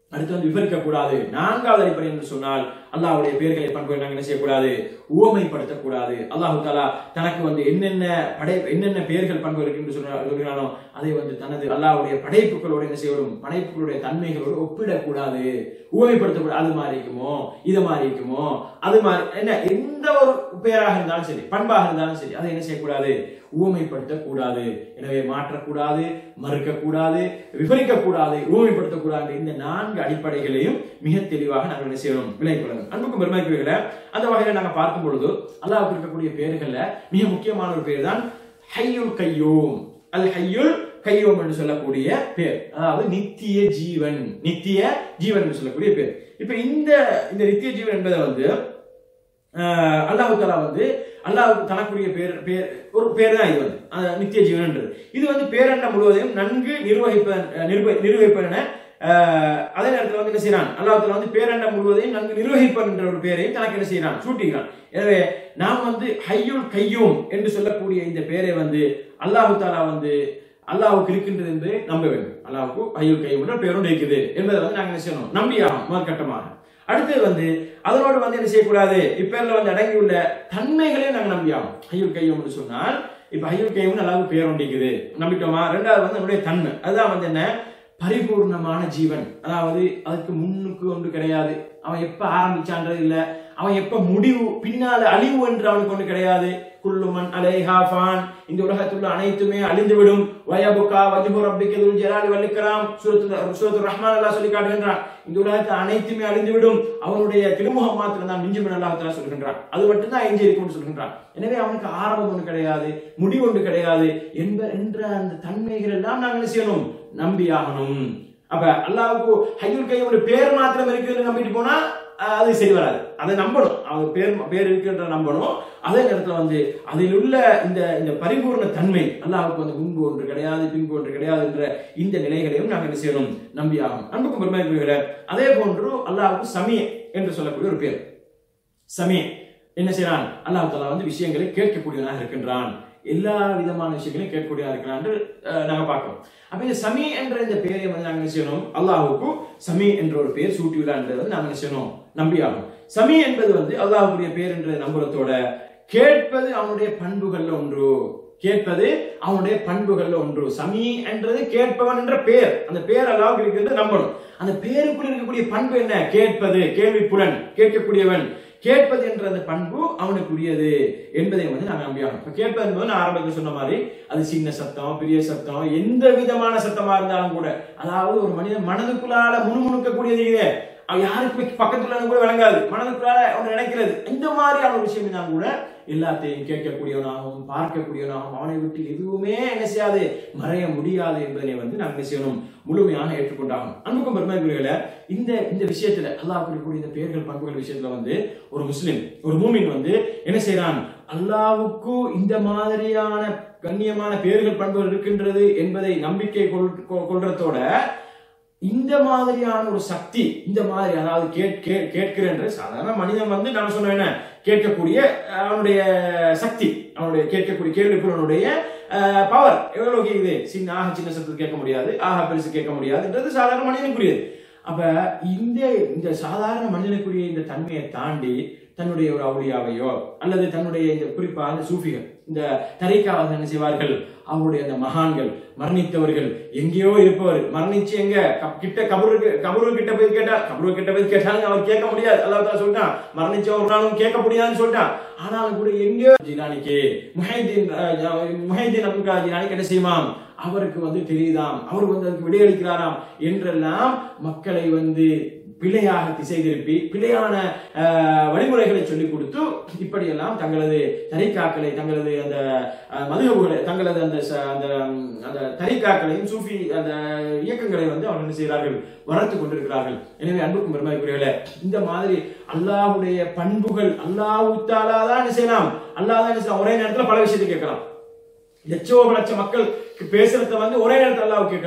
அடுத்து வந்து விவரிக்க கூடாது நான்காவது அடிப்படை என்று சொன்னால் அல்லாஹ்வுடைய பெயர்களை பண்புகளை நாங்கள் என்ன செய்யக்கூடாது உவமைப்படுத்தக்கூடாது அல்லாஹு தாலா தனக்கு வந்து என்னென்ன படை என்னென்ன பெயர்கள் பண்புகள் இருக்கு என்று சொன்னா- சொல்கிறானோ அதை வந்து தனது அல்லாஹ்வுடைய படைப்புகளோடு என்ன செய்யணும் படைப்புகளுடைய தன்மைகளோடு ஒப்பிடக்கூடாது உவமைப்படுத்தக்கூடாது அது மாதிரி இருக்குமோ இது மாதிரி இருக்குமோ அது மாதிரி என்ன எந்த ஒரு பெயராக இருந்தாலும் சரி பண்பாக இருந்தாலும் சரி அதை என்ன செய்யக்கூடாது உவமைப்படுத்தக்கூடாது எனவே மாற்றக்கூடாது மறுக்கக்கூடாது விவரிக்கக்கூடாது உவமைப்படுத்தக்கூடாது இந்த நான்கு அடிப்படைகளையும் மிக தெளிவாக நாங்கள் என்ன செய்யணும் விளங்கிக் கொள்ளணும் அன்புக்கும் பெருமைக்குரியவர்களே அந்த வகையில நாங்க பார்க்கும் பொழுது அல்லாஹ்வுக்கு இருக்கக்கூடிய பெயர்கள்ல மிக முக்கியமான ஒரு பெயர் தான் ஹையுல் கையூம் அல் ஹையுல் கையூம் என்று சொல்லக்கூடிய பேர் அதாவது நித்திய ஜீவன் நித்திய ஜீவன் என்று சொல்லக்கூடிய பேர் இப்ப இந்த இந்த நித்திய ஜீவன் என்பதை வந்து ஆஹ் அல்லாஹு தாலா வந்து அல்லாஹ்வுக்கு தனக்குரிய பேர் பேர் ஒரு பேர் தான் இது வந்து அந்த நித்திய ஜீவன்ன்றது இது வந்து பேரண்டம் முழுவதையும் நன்கு நிர்வகிப்ப நிர்வ நிர்வகிப்பன ஆஹ் அதே நேரத்தில் வந்து என்ன செய்யறான் அல்லாஹ் தாலா வந்து பேரண்டம் முழுவதையும் நன்கு நிர்வகிப்பன் என்ற ஒரு பேரையும் தனக்கு என்ன செய்யறான் சூட்டுகிறான் எனவே நாம் வந்து ஹையுல் கையூம் என்று சொல்லக்கூடிய இந்த பேரை வந்து அல்லாஹு தாலா வந்து அல்லாஹ்வுக்கு இருக்கின்றது என்று நம்ப வேண்டும் அல்லாஹ்வுக்கு ஹையுல் கையூம் என்ற பேரும் இருக்குது என்பதை வந்து நாங்கள் என்ன செய்யணும் நம்பியாகும் முதற்கட்டமாக அடுத்தது வந்து அதனோடு வந்து என்ன செய்யக்கூடாது இப்பேர்ல வந்து அடங்கியுள்ள தன்மைகளையும் நாங்கள் நம்பியாகும் ஐயுள் கையும் சொன்னால் இப்ப ஐயுள் கையும் அல்லாவுக்கு பேர் ஒண்டிக்குது நம்பிட்டோமா ரெண்டாவது வந்து நம்முடைய தன்மை அதுதான் வந்து என்ன பரிபூர்ணமான ஜீவன் அதாவது அதுக்கு முன்னுக்கு ஒன்று கிடையாது அவன் எப்ப ஆரம்பிச்சான்றது இல்ல அவன் எப்ப முடிவு பின்னால அழிவு என்று அவனுக்கு ஒன்று கிடையாது குல்லுமன் அலைஹா ஃபான் இந்த உலகத்துள்ள அனைத்துமே அழிந்துவிடும் வயபுகா வஜ்ஹு ரப்பிக்க துல் ஜலாலி வல் இக்ராம் சூரத்து சூரத்து ரஹ்மான் அல்லாஹ் சொல்லி காட்டுகின்றான் இந்த உலகத்தில் அனைத்துமே அழிந்துவிடும் அவனுடைய திருமுகம் மாத்திரம் தான் மிஞ்சும் அல்லாஹ் தஆலா சொல்கின்றான் அது மட்டும்தான் எஞ்சி இருக்கும்னு சொல்கின்றான் எனவே அவனுக்கு ஆரம்பம் ஒன்று கிடையாது முடிவு ஒன்று கிடையாது என்ப என்ற அந்த தன்மைகள் எல்லாம் நாங்கள் என்ன செய்யணும் நம்பியாகணும் அப்ப அல்லாஹ்வுக்கு ஹையுல் கையோட பேர் மாத்திரம் இருக்குன்னு நம்பிட்டு போனா அஹ், அது சரி வராது அதை நம்பணும் அவன் பேர் பேர் இருக்குன்ற நம்பணும் அதே நேரத்துல வந்து அதில் உள்ள இந்த இந்த பரிபூர்ண தன்மை அல்லாஹ்வுக்கு வந்து முன்பு ஒன்று கிடையாது பின்பு ஒன்று கிடையாது என்ற இந்த நிலைகளையும் நாங்கள் என்ன செய்யணும் நம்பியாகும் அன்புக்கும் பெருமைக்குரிய அதே போன்று அல்லாஹ்வுக்கு சமீ என்று சொல்லக்கூடிய ஒரு பேர் சமீ என்ன செய்யறான் அல்லாஹ் தஆலா வந்து விஷயங்களை கேட்கக்கூடியவனாக இருக்கின்றான் எல்லா விதமான விஷயங்களையும் கேட்கக்கூடியவனாக இருக்கிறான் என்று அஹ், நாங்க பார்க்கிறோம் அப்ப இந்த சமீ என்ற இந்த பெயரை வந்து நாங்க என்ன செய்யணும் அல்லாஹ்வுக்கு சமீ என்ற ஒரு பெயர் சூட்டியுள்ளான்றது வந்து நாங்க என்ன செய்யணும் நம்பியாகும் சமீ என்பது வந்து அல்லாஹ்வுடைய பெயர் என்ற நம்புறதோட கேட்பது அவனுடைய பண்புகள்ல ஒன்று கேட்பது அவனுடைய பண்புகள்ல ஒன்று சமீ என்றது கேட்பவன் என்ற பெயர் அந்த பெயர் அல்லாவுக்கு இருக்கிறது நம்பணும் அந்த பெயருக்குள்ள இருக்கக்கூடிய பண்பு என்ன கேட்பது கேள்வி புலன் கேட்கக்கூடியவன் கேட்பது என்ற அந்த பண்பு அவனுக்குரியது என்பதை வந்து நாங்கள் நம்பியாகணும் இப்ப கேட்பது என்பது நான் ஆரம்பத்தில் சொன்ன மாதிரி அது சின்ன சத்தம் பெரிய சத்தம் எந்த விதமான சத்தமா இருந்தாலும் கூட அதாவது ஒரு மனிதன் மனதுக்குள்ளால முணுமுணுக்கக்கூடியது இது அவன் யாருக்கு பக்கத்துல இருந்து கூட விளங்காது மனதுக்குள்ளால அவன் நினைக்கிறது இந்த மாதிரியான விஷயம் இருந்தாலும் கூட எல்லாத்தையும் கேட்கக்கூடியவனாகவும் பார்க்கக்கூடியவனாகவும் அவனை விட்டு எதுவுமே என்ன செய்யாது மறைய முடியாது என்பதனை வந்து நாங்கள் என்ன செய்யணும் முழுமையான ஏற்றுக்கொண்டாகும் அன்புக்கும் பெருமைக்குரியல இந்த இந்த விஷயத்துல அல்லாஹ் குறிக்கூடிய இந்த பெயர்கள் பண்புகள் விஷயத்துல வந்து ஒரு முஸ்லிம் ஒரு மூமின் வந்து என்ன செய்யறான் அல்லாஹ்வுக்கு இந்த மாதிரியான கண்ணியமான பெயர்கள் பண்புகள் இருக்கின்றது என்பதை நம்பிக்கை கொள் கொ- கொள்றதோட இந்த மாதிரியான ஒரு சக்தி இந்த மாதிரி அதாவது கேட் கே- கேட்கிறன்ற சாதாரண மனிதன் வந்து நான் சொன்ன என்ன கேட்கக்கூடிய அஹ், அவனுடைய சக்தி அவனுடைய கேட்கக்கூடிய கேள்விக்குறனுடைய பவர் எவ்வளவு இது சின்ன ஆக சின்ன சத்தத்தை கேட்க முடியாது ஆக பெருசு கேட்க முடியாதுன்றது சாதாரண மனிதனுக்குரியது அப்ப இந்த இந்த சாதாரண மனிதனுக்குரிய இந்த தன்மையை தாண்டி தன்னுடைய ஒரு அவுளியாவையோ அல்லது தன்னுடைய இந்த குறிப்பாக இந்த சூஃபிகள் இந்த தரைக்காவது என்ன செய்வார்கள் அவருடைய அந்த மகான்கள் மரணித்தவர்கள் எங்கேயோ இருப்பவர் மரணிச்சு எங்க க- கிட்ட கபருக்கு கபரு கிட்ட போய் கேட்டா கபரு கிட்ட போய் கேட்டாலும் அவர் கேட்க முடியாது அல்லாஹ் தஆலா சொல்லிட்டான் மரணிச்ச ஒரு நாளும் கேட்க முடியாதுன்னு சொல்லிட்டான் ஆனாலும் கூட எங்கேயோ ஜிலானிக்கு முஹைதீன் அஹ், முஹைதீன் அப்துல் காதர் ஜிலானிக்கு என்ன செய்யுமாம் அவருக்கு வந்து தெரியுதாம் அவர் வந்து அதுக்கு விடையளிக்கிறாராம் என்றெல்லாம் மக்களை வந்து பிழையாக திசை திருப்பி பிழையான அஹ், வழிமுறைகளை சொல்லிக் கொடுத்து இப்படியெல்லாம் தங்களது தரிக்காக்களை தங்களது அந்த அஹ், மதுகபுகளை தங்களது அந்த ச- அந்த ம், அந்த தரிக்காக்களையும் சூஃபி அந்த இயக்கங்களை வந்து அவர்கள் என்ன செய்கிறார்கள் வளர்த்து கொண்டிருக்கிறார்கள் எனவே அன்புக்கும் பெருமைக்குரியவர்களே இந்த மாதிரி அல்லாஹ்வுடைய பண்புகள் அல்லாஹ் தான் என்ன செய்யலாம் அல்லாஹ் தான் என்ன செய்யலாம் ஒரே நேரத்துல பல விஷயத்தை கேட்கலாம் லட்சோப லட்ச மக்கள் பேசுறத வந்து ஒரே நேரத்தில் அல்லாஹ் கேட்கலாம்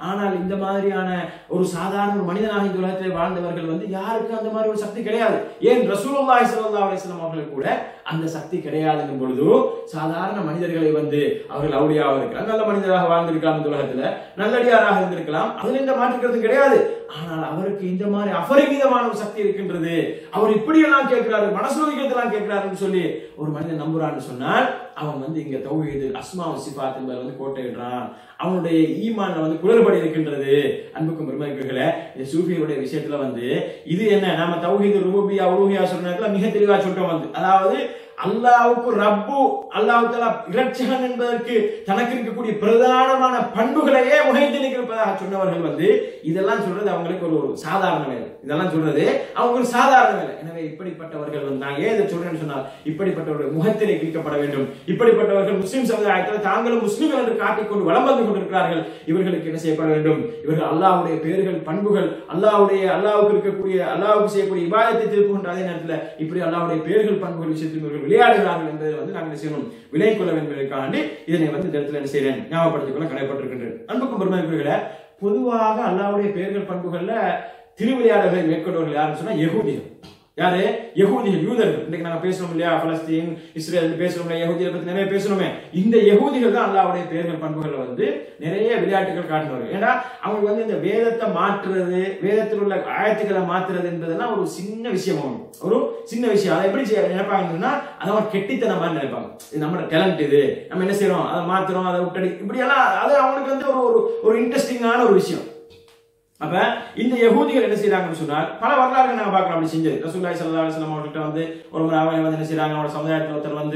ஆனால் இந்த மாதிரியான ஒரு சாதாரண ஒரு மனிதனாக இந்த உலகத்தில் வாழ்ந்தவர்கள் வந்து யாருக்கு அந்த மாதிரி ஒரு சக்தி கிடையாது ஏன் ரசூலுல்லாஹி ஸல்லல்லாஹு அலைஹி வஸல்லம் அவர்களுக்கு கூட அந்த சக்தி கிடையாதுங்கும் பொழுது சாதாரண மனிதர்களை வந்து அவர்கள் அவுளியாக இருக்கலாம் நல்ல மனிதராக வாழ்ந்திருக்கலாம் இந்த உலகத்துல நல்லடியாராக இருந்திருக்கலாம் அதுல எந்த மாற்றுக்கிறது கிடையாது ஆனால் அவருக்கு இந்த மாதிரி அபரிமிதமான ஒரு சக்தி இருக்கின்றது அவர் இப்படியெல்லாம் கேட்கிறாரு மனசுலோகியத்தெல்லாம் கேட்கிறாருன்னு சொல்லி ஒரு மனிதன் நம்புறான்னு சொன்னால் அவன் வந்து இங்க தௌஹீது அஸ்மா சிஃபாத் என்பதை வந்து கோட்டையிடுறான் அவனுடைய ஈமான்ல வந்து குளறுபடி இருக்கின்றது அன்புக்கும் பெருமதிக்குகளே இந்த சூஃபியருடைய விஷயத்துல வந்து இது என்ன நாம தௌஹீது ருபூபியா உருபியா சொன்ன நேரத்துல மிக தெளிவா சொல்றோம் வந்து அதாவது அல்லாவுக்கு ரப்பு அல்லாஹ் தஆலா இரட்சகன் என்பதற்கு தனக்கு இருக்கக்கூடிய பிரதானமான பண்புகளையே முகைத்து இருப்பதாக சொன்னவர்கள் வந்து இதெல்லாம் சொல்றது அவங்களுக்கு ஒரு ஒரு சாதாரண வேலை இதெல்லாம் சொல்றது அவங்க ஒரு சாதாரண வேலை எனவே இப்படிப்பட்டவர்கள் வந்து நான் ஏன் இதை சொல்றேன்னு சொன்னால் இப்படிப்பட்டவர்கள் முகத்திலே கிழிக்கப்பட வேண்டும் இப்படிப்பட்டவர்கள் முஸ்லிம் சமுதாயத்தில் தாங்களும் முஸ்லிம்கள் என்று காட்டிக்கொண்டு வலம் வந்து கொண்டிருக்கிறார்கள் இவர்களுக்கு என்ன செய்யப்பட வேண்டும் இவர்கள் அல்லாஹ்வுடைய பெயர்கள் பண்புகள் அல்லாஹ்வுடைய அல்லாஹ்வுக்கு இருக்கக்கூடிய அல்லாஹ்வுக்கு செய்யக்கூடிய இபாதத்தை திருப்புகின்ற அதே நேரத்தில் இப்படி அல்லாஹ்வுடைய பெயர்கள் பண்புகள் விஷயத்தில் இவர்கள் விளையாடுகிறார்கள் என்பதை வந்து நாங்கள் என்ன செய்யணும் விலை கொள்ள வேண்டும் என்பதற்காண்டி இதனை வந்து இந்த இடத்துல என்ன செய்கிறேன் ஞாபகப்படுத்திக் கொள்ள கடைப்பட்டிருக்கின்றேன் அன்புக்கும் பெருமைக்குரியவர்களே பொதுவாக அல்லாஹ்வுடைய பெயர்கள் பண்புகள்ல திருவிளையாடல்களை மேற்கொண்டவர்கள் யாருன்னு சொன்னா யகூதிகள் யாரு யகூதிகள் யூதர்கள் இன்னைக்கு நாங்க பேசுறோம் இல்லையா பலஸ்தீன் இஸ்ரேல் பேசுறோம் இல்லையா யகூதிகளை பத்தி நிறைய பேசுறோமே இந்த யகூதிகள் தான் அல்லாவுடைய பெயர்கள் பண்புகளை வந்து நிறைய விளையாட்டுகள் காட்டினவர்கள் ஏன்னா அவங்க வந்து இந்த வேதத்தை மாற்றுறது வேதத்தில் உள்ள ஆயத்துக்களை மாற்றுறது என்பதெல்லாம் ஒரு சின்ன விஷயம் அவங்க ஒரு சின்ன விஷயம் அதை எப்படி செய்ய நினைப்பாங்கன்னா அதை அவங்க கெட்டித்தனம் மாதிரி நினைப்பாங்க இது நம்மளோட டேலண்ட் இது நம்ம என்ன செய்யறோம் அதை மாத்துறோம் அதை விட்டடி இப்படி எல்லாம் அது அவங்களுக்கு வந்து ஒரு ஒரு ஒரு இன்ட்ரெஸ்டிங்கான ஒரு விஷயம் அப்ப இந்த யகூதிகள் என்ன செய்யறாங்கன்னு சொன்னால் பல வரலாறுகள் நாங்க பார்க்கலாம் அப்படி செஞ்சது ரசூல்லாய் சல்லா அலுவலம் அவர்கிட்ட வந்து ஒரு முறை அவங்க வந்து என்ன செய்யறாங்க அவரோட சமுதாயத்தில் ஒருத்தர் வந்து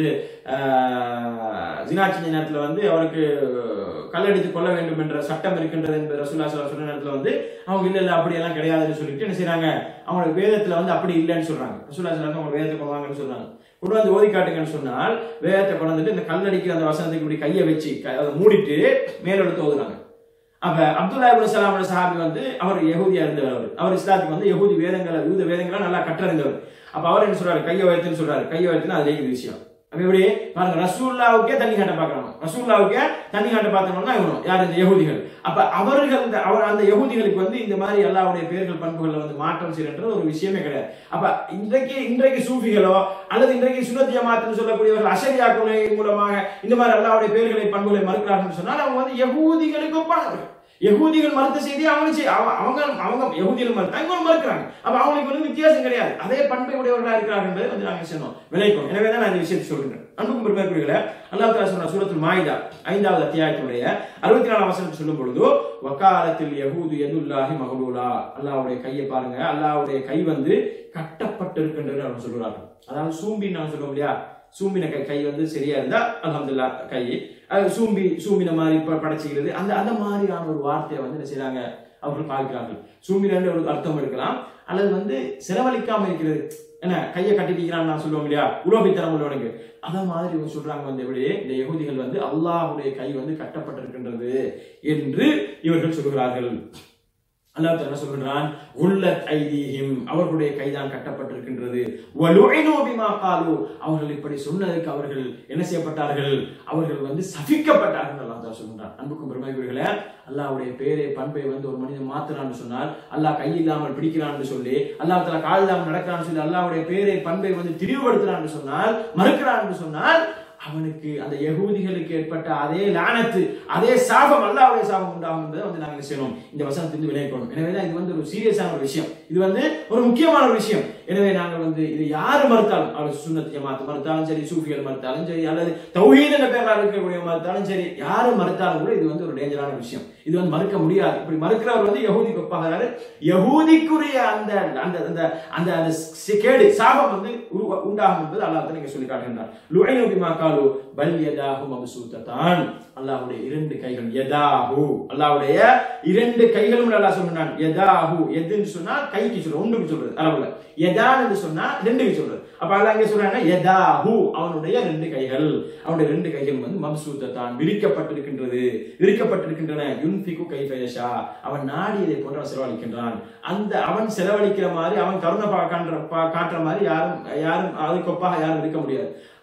ஜினா செஞ்ச நேரத்தில் வந்து அவருக்கு கல்லடித்து கொள்ள வேண்டும் என்ற சட்டம் இருக்கின்றது என்பது ரசூல்லா சல்லா சொன்ன நேரத்தில் வந்து அவங்க இல்ல இல்ல அப்படியெல்லாம் கிடையாதுன்னு சொல்லிட்டு என்ன செய்யறாங்க அவங்களோட வேதத்துல வந்து அப்படி இல்லைன்னு சொல்றாங்க ரசூல்லா சல்லா அவங்க வேதத்தை கொண்டு வாங்கன்னு சொல்றாங்க கொண்டு வந்து ஓதி காட்டுங்கன்னு சொன்னால் வேதத்தை கொண்டு வந்துட்டு இந்த கல்லடிக்கிற அந்த வசனத்துக்கு இப்படி கையை வச்சு அதை மூடிட்டு மேலெடுத்து ஓதுறாங்க அப்ப அப்துல்லா இப்னு சலாம் சஹாபி வந்து அவர் யகூதியா இருந்தவர் அவர் அவர் இஸ்லாத்துக்கு வந்து யகூதி வேதங்களை யூத வேதங்களை நல்லா கற்றறிந்தவர் அப்ப அவர் என்ன சொல்றாரு கையை உயர்த்துன்னு சொல்றாரு கையை உயர்த்துனா அது இந்த விஷயம் அப்ப எப்படி பாருங்க ரசூல்லாவுக்கே தண்ணி காட்ட பாக்குறாங்க ரசூல்லாவுக்கே தண்ணி காட்ட பார்த்தோம்னா இவனும் யார் இந்த யகூதிகள் அப்ப அவர்கள் இந்த அவர் அந்த யகூதிகளுக்கு வந்து இந்த மாதிரி எல்லாருடைய பேர்கள் பண்புகளை வந்து மாற்றம் செய்யறது ஒரு விஷயமே கிடையாது அப்ப இன்றைக்கு இன்றைக்கு சூஃபிகளோ அல்லது இன்றைக்கு சுனத்திய மாத்துன்னு சொல்லக்கூடியவர்கள் அசரியா கொலை மூலமாக இந்த மாதிரி அல்லாவுடைய பேர்களை பண்புகளை மறுக்கிறார்கள் சொன்னால் அவங்க வந்து யகூதிகளுக்கு ஒப்பானவர்கள் யகூதிகள் மறுத்த செய்தி அவங்களுக்கு செய்- அவ- அவங்க அவங்க யகூதிகள் மறுத்தா இவங்க மறுக்கிறாங்க அப்ப அவங்களுக்கு வந்து வித்தியாசம் கிடையாது அதே பண்பை உடையவர்களா இருக்கிறார்கள் என்பதை வந்து நாங்க சொன்னோம் விளைக்கணும் எனவே தான் நான் இந்த விஷயத்தை சொல்றேன் அன்புக்கும் பெருமைக்குரியல அல்லாஹ் தாலா சொன்ன சூரத்துல் மாயிதா ஐந்தாவது அத்தியாயத்தினுடைய அறுபத்தி நாலாம் வசனத்தை சொல்லும் பொழுது வக்காலத்தில் யகூது எதுல்லாஹி மகலூலா அல்லாஹ்வுடைய கையை பாருங்க அல்லாஹ்வுடைய கை வந்து கட்டப்பட்டிருக்கின்றது அவர் சொல்றார்கள் அதாவது சூம்பி நான் சொல்லுவோம் இல்லையா சூம்பின கை கை வந்து சரியா இருந்தா அல்ஹம்துலில்லாஹ் கை அது சூம்பி சூம்பின மாதிரி ப- படைச்சுக்கிறது அந்த அந்த மாதிரியான ஒரு வார்த்தையை வந்து என்ன செய்றாங்க அவர்கள் பார்க்கிறார்கள் சூம்பின ஒரு அர்த்தம் எடுக்கலாம் அல்லது வந்து செலவழிக்காம இருக்கிறது என்ன கையை கட்டிக்கிறான்னு நான் சொல்லுவோம் இல்லையா உலோபித்தனம் உள்ளவனுக்கு அத மாதிரி இவங்க சொல்றாங்க வந்து எப்படி இந்த யகூதிகள் வந்து அல்லாஹ்வுடைய கை வந்து கட்டப்பட்டிருக்கின்றது என்று இவர்கள் சொல்கிறார்கள் அல்லாஹ் என்ன சொல்கிறான் உள்ளத் ஐதீஹிம் அவர்களுடைய கைதான் கட்டப்பட்டிருக்கின்றது வலுஇனு பிமா காலு அவர்கள் இப்படி சொன்னதுக்கு அவர்கள் என்ன செய்யப்பட்டார்கள் அவர்கள் வந்து சபிக்கப்பட்டார்கள் அல்லாஹ் தஆலா சொல்கிறான் அன்புக்கும் பெருமைக்குரியவர்களே அல்லாஹ்வுடைய பேரை பண்பை வந்து ஒரு மனிதன் மாத்துறான்னு சொன்னால் அல்லாஹ் கை இல்லாமல் பிடிக்கிறான்னு சொல்லி அல்லாஹ் தஆலா கால் இல்லாமல் நடக்கிறான்னு சொல்லி அல்லாஹ்வுடைய பேரை பண்பை வந்து திரிவுபடுத்துறான்னு சொன்னால் மறுக்கிறான்னு சொன்னால் அவனுக்கு அந்த யகூதிகளுக்கு ஏற்பட்ட அதே லானத்து அதே சாபம் அல்லாவுடைய சாபம் உண்டாகும் என்பதை வந்து நாங்கள் என்ன செய்யணும் இந்த வசனத்திலிருந்து விளைவிக்கணும் எனவே தான் இது வந்து ஒரு சீரியஸான ஒரு விஷயம் இது வந்து ஒரு முக்கியமான ஒரு விஷயம் எனவே நாங்கள் வந்து இது யாரு மறுத்தாலும் அவர் சுன்னத் ஜமாத் மறுத்தாலும் சரி சூஃபிகள் மறுத்தாலும் சரி அல்லது தௌஹீத் என்ற பேரால் இருக்கக்கூடிய மறுத்தாலும் சரி யாரு மறுத்தாலும் கூட இது வந்து ஒரு டேஞ்சரான விஷயம் இது வந்து மறுக்க முடியாது இப்படி மறுக்கிறவர் வந்து யகூதி ஒப்பாகிறாரு யகூதிக்குரிய அந்த அந்த அந்த அந்த அந்த சி- கேடு சாபம் வந்து உருவ- உண்டாகும் என்பது அல்லாஹ் நீங்க சொல்லி காட்டுகின்றார் லுஐனு பிமா காலு பல் யதாஹு மப்சூத்ததான் அல்லாஹ்வுடைய இரண்டு கைகள் யதாஹு அல்லாஹ்வுடைய இரண்டு கைகளும் அல்லாஹ் சொல்றான் யதாஹு எதுன்னு சொன்னா கைக்கு சொல்றது ஒன்றுக்கு சொல்றது அரபுல யதான் என்று சொன்னா ரெண்டுக்கு சொல்றது அப்ப அல்லாஹ் இங்க சொல்றாங்க யதாஹு அவனுடைய ரெண்டு கைகள் அவனுடைய ரெண்டு கைகள் வந்து மப்சூத்ததான் விரிக்கப்பட்டிருக்கின்றது விரிக்கப்பட்டிருக்கின்றன யுன்பிகு கைஃபயஷா அவன் நாடியதை போன்று அவன் செலவழிக்கின்றான் அந்த அவன் செலவழிக்கிற மாதிரி அவன் கருணை பா- காண்ற பா- காட்டுற மாதிரி யாரும் யாரும் அதுக்கு ஒப்பாக யாரும் இருக்க முடியாது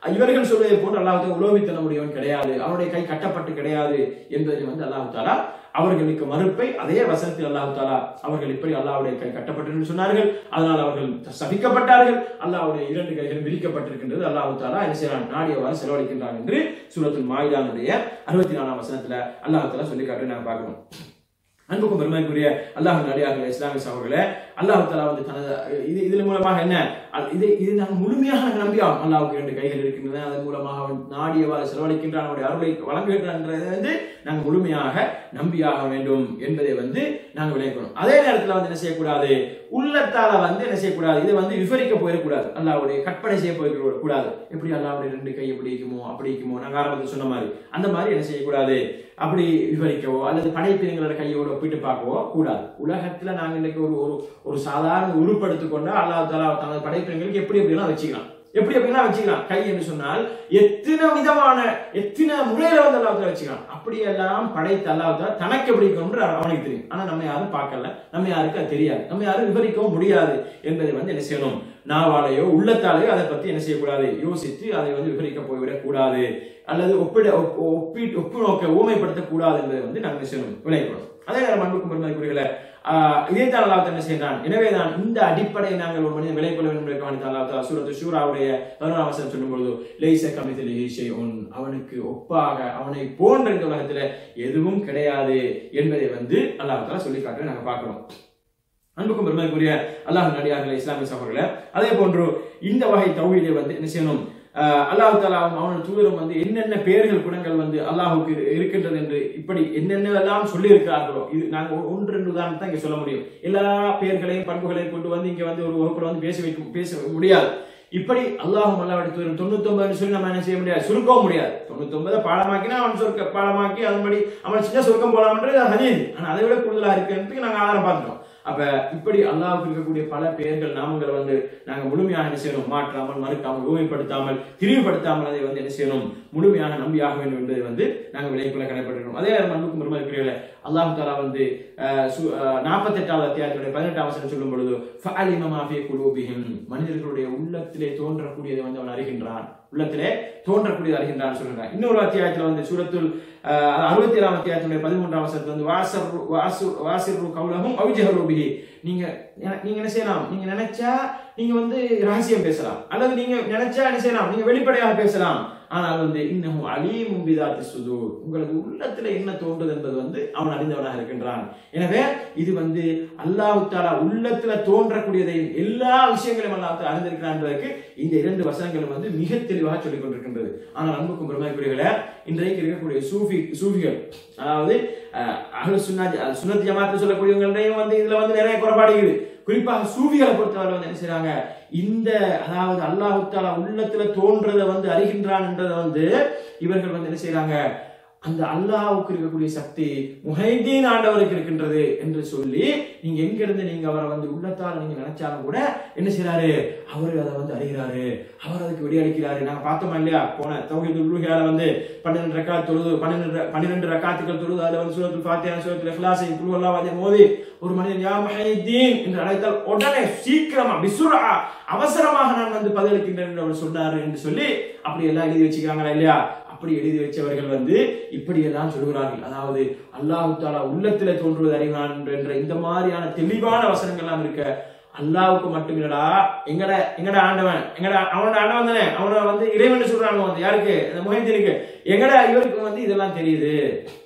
இவர்கள் சொல்வதை போன்று அல்லாஹ் உலோபித்தன முடியவன் கிடையாது அவனுடைய கை கட்டப்பட்டு கிடையாது என்பதை வந்து அல்லாஹ் தாலா அவர்களுக்கு மறுப்பை அதே வசனத்தில் அல்லாஹ் தாலா அவர்கள் இப்படி அல்லாஹ்வுடைய கை கட்டப்பட்டு என்று சொன்னார்கள் அதனால் அவர்கள் சபிக்கப்பட்டார்கள் அல்லாஹ்வுடைய இரண்டு கைகள் விரிக்கப்பட்டிருக்கின்றது அல்லாஹ் தாலா என்ன செய்யறான் நாடியவாறு செலவழிக்கின்றான் என்று சூரத்துல் மாயிதானுடைய அறுபத்தி நாலாம் வசனத்துல அல்லாஹ் தாலா சொல்லி காட்டு நாங்க பார்க்கணும் அன்புக்கும் பெருமைக்குரிய அல்லாஹ் நடிகார்கள் இஸ்லாமிய சகோதரர்களே அல்லாஹ் தலா வந்து தனது இது இதன் மூலமாக என்ன அ- இது இது நாங்கள் முழுமையாக நாங்கள் நம்பியோம் அல்லாஹ்வுக்கு இரண்டு கைகள் இருக்கின்றன அதன் மூலமாக அவன் நாடியவாறு செலவழிக்கின்றான் அவனுடைய அருளை வழங்குகின்றான்றதை வந்து நாங்கள் முழுமையாக நம்பியாக வேண்டும் என்பதை வந்து நாங்கள் விளைவிக்கணும் அதே நேரத்தில் வந்து என்ன செய்யக்கூடாது உள்ளத்தால வந்து என்ன செய்யக்கூடாது இதை வந்து விவரிக்க போயிடக்கூடாது அல்லாஹ்வுடைய கற்பனை செய்ய போயிட கூடாது எப்படி அல்லாஹ்வுடைய ரெண்டு கை எப்படி இருக்குமோ அப்படி இருக்குமோ நாங்கள் ஆரம்பத்தில் சொன்ன மாதிரி அந்த மாதிரி என்ன செய்யக்கூடாது அப்படி விவரிக்கவோ அல்லது படைப்பினங்களோட கையோட ஒப்பிட்டு பார்க்கவோ கூடாது உலகத்துல நாங்க இன்னைக்கு ஒரு ஒரு ஒரு சாதாரண உருப்படுத்திக் கொண்டு அல்லாஹ் தாலா தனது படைப்பினங்களுக்கு எப்படி எப்படிலாம் வச்சுக்கலாம் எப்படி எப்படிலாம் வச்சுக்கலாம் கை என்று சொன்னால் எத்தனை விதமான எத்தனை முறையில வந்து அல்லாஹ் தாலா வச்சுக்கலாம் அப்படியெல்லாம் படைத்த அல்லாஹ் தாலா தனக்கு எப்படி இருக்கணும்னு அவனுக்கு தெரியும் ஆனா நம்ம யாரும் பார்க்கல நம்ம யாருக்கு அது தெரியாது நம்ம யாரும் விவரிக்கவும் முடியாது என்பதை வந்து என்ன செய்யணும் நாவாலேயோ உள்ளத்தாலேயோ அதை பத்தி என்ன செய்யக்கூடாது யோசித்து அதை வந்து விவரிக்க போய்விடக் கூடாது அல்லது ஒப்பிட ஒப்- ஒப்பீட்டு ஒப்பு நோக்க ஊமைப்படுத்தக் கூடாது என்பதை வந்து நாங்கள் என்ன செய்யணும் விளைவிக்கணும் அதே நேரம் அன்புக்கும் பெருமதிக்குரியல இதே தான் அல்லாஹ் என்ன செய்கிறான் எனவேதான் இந்த அடிப்படையை நாங்கள் ஒரு மனிதன் விளைக்கொள்ள வேண்டும் என்று கவனித்த அல்லாஹ் சூரத்து ஷூராவுடைய பதினொன்றாம் வசனம் சொல்லும் பொழுது லைச கமிதில் ஈஷை உன் அவனுக்கு ஒப்பாக அவனை போன்ற இந்த உலகத்துல எதுவும் கிடையாது என்பதை வந்து அல்லாஹ் தாலா சொல்லி காட்டுற நாங்க பார்க்கிறோம் அன்புக்கும் பெருமைக்குரிய அல்லாஹ் நடிகார்கள் இஸ்லாமிய சகோதரர்களே அதே போன்று இந்த வகை தௌஹீதை வந்து என்ன செய்யணும் ஆஹ் அல்லாஹ் தாலா அவனோட தூதரும் வந்து என்னென்ன பெயர்கள் குணங்கள் வந்து அல்லாஹுக்கு இரு- இருக்கின்றது என்று இப்படி என்னென்னலாம் சொல்லி இருக்கிறார்களோ இது நாங்க ஒ- ஒன்று ரெண்டு உதாரணம் தான் இங்க சொல்ல முடியும் எல்லா பெயர்களையும் பண்புகளையும் கொண்டு வந்து இங்க வந்து ஒரு வகுப்புல வந்து பேச வைக்க பேச முடியாது இப்படி அல்லாஹும் அல்லாஹ் தூதர் தொண்ணூத்தி ஒன்பதுன்னு சொல்லி நம்ம என்ன செய்ய முடியாது சுருக்கவும் முடியாது தொண்ணூத்தி ஒன்பதை பாடமாக்கினா அவன் சொர்க்க பாடமாக்கி அதன்படி அவன் சின்ன சொர்க்கம் போலாம்ன்றது அது ஹதீஸ் ஆனா அதை விட கூடுதலா இருக்குன்றதுக்கு நாங்க ஆதாரம் பார்த்துட்டோம் அப்ப இப்படி அல்லாஹ்வுக்கு இருக்கக்கூடிய பல பெயர்கள் நாமங்களை வந்து நாங்க முழுமையாக என்ன செய்யணும் மாற்றாமல் மறுக்காமல் ஊமைப்படுத்தாமல் திரிவுபடுத்தாமல் அதை வந்து என்ன செய்யணும் முழுமையாக நம்பியாக வேண்டும் என்பதை வந்து நாங்கள் விலைக்குள்ள கடைப்பட்டிருக்கோம் அதே நேரம் அன்புக்கும் பெருமை இருக்கிறீர்களே அல்லாஹ் தாலா வந்து நாற்பத்தி எட்டாவது அத்தியாயத்துடைய பதினெட்டாம் வசனம் சொல்லும் பொழுது "ஃபஅலிம மா ஃபீ குலூபிஹிம்." மனிதர்களுடைய உள்ளத்திலே தோன்றக்கூடியதை வந்து அவன் அறிகின்றான் உள்ளத்திலே தோன்றக்கூடியதை அறிகின்றான் சொல்கிறான் இன்னொரு அத்தியாயத்துல வந்து சூரத்துல் அறுபத்தி ஏழாம் அத்தியாயத்துடைய பதிமூன்றாம் வசனத்துல வந்து வாசர் வாசு வாசிரு கவுலகும் அவிஜஹரூபிஹி நீங்க நீங்க என்ன செய்யலாம் நீங்க நினைச்சா நீங்க வந்து ரகசியம் பேசலாம் அல்லது நீங்க நினைச்சா என்ன செய்யலாம் நீங்க வெளிப்படையாக பேசலாம் ஆனால் வந்து இன்னமும் அலீமும் பிதாத்தி சுதூர் உங்களுக்கு உள்ளத்துல என்ன தோன்றுது என்பது வந்து அவன் அறிந்தவனாக இருக்கின்றான் எனவே இது வந்து அல்லாஹ் தாலா உள்ளத்துல தோன்றக்கூடியதை எல்லா விஷயங்களையும் அல்லாஹ் தாலா அறிந்திருக்கிறான் என்பதற்கு இந்த இரண்டு வசனங்களும் வந்து மிக தெளிவாக சொல்லிக் கொண்டிருக்கின்றது ஆனால் அன்புக்கும் பெருமைக்குரியர்களே இன்றைக்கு இருக்கக்கூடிய சூஃபி சூஃபிகள் அதாவது அஹ், அஹ்லு சுன்னா சுன்னத் ஜமாத்து சொல்லக்கூடியவங்கள்டையும் வந்து இதுல வந்து நிறைய குறைபாடு இருக்குது குறிப்பாக சூஃபிகளை பொறுத்தவரை வந்து என்ன செய்றாங்க இந்த அதாவது அல்லாஹ் தாலா உள்ளத்துல தோன்றதை வந்து அறிகின்றான் என்றதை வந்து இவர்கள் வந்து என்ன செய்றாங்க அந்த அல்லாஹ்வுக்கு இருக்கக்கூடிய சக்தி முஹைதீன் ஆண்டவருக்கு இருக்கின்றது என்று சொல்லி நீங்க எங்க இருந்து நீங்க அவரை வந்து உள்ளத்தால் நீங்க நினைச்சாலும் கூட என்ன செய்றாரு அவரு அதை வந்து அறிகிறாரு அவர் அதுக்கு விடையளிக்கிறாரு நாங்க பார்த்தோமா இல்லையா போன தௌஹீது உருகியால வந்து பன்னிரெண்டு ரக்காத் தொழுது பன்னிரெண்டு பன்னிரெண்டு ரக்காத்துக்கள் தொழுது அதுல வந்து சூரத்துல் ஃபாத்திஹா சூரத்துல் இஹ்லாஸ் குல் அல்லாஹ் அதை மோதி ஒரு மனிதன் யா முஹைதீன் என்று அழைத்தால் உடனே சீக்கிரமா பிசுரா அவசரமாக நான் வந்து பதிலளிக்கின்றேன் என்று அவர் சொன்னாரு என்று சொல்லி அப்படி எல்லாம் எழுதி வச்சுக்கிறாங்களா இல்லையா அப்படி எழுதி வச்சவர்கள் வந்து இப்படி எல்லாம் சொல்கிறார்கள் அதாவது அல்லாஹ் தாலா உள்ளத்துல தோன்றுவது அறிவான் என்ற இந்த மாதிரியான தெளிவான வசனங்கள் எல்லாம் இருக்க அல்லாவுக்கு மட்டும் இல்லடா எங்கட எங்கட ஆண்டவன் எங்கட அவனோட ஆண்டவன் தானே அவனை வந்து இறைவன் சொல்றாங்க வந்து யாருக்கு இந்த முகத்திற்கு எங்கட இவருக்கு வந்து இதெல்லாம் தெரியுது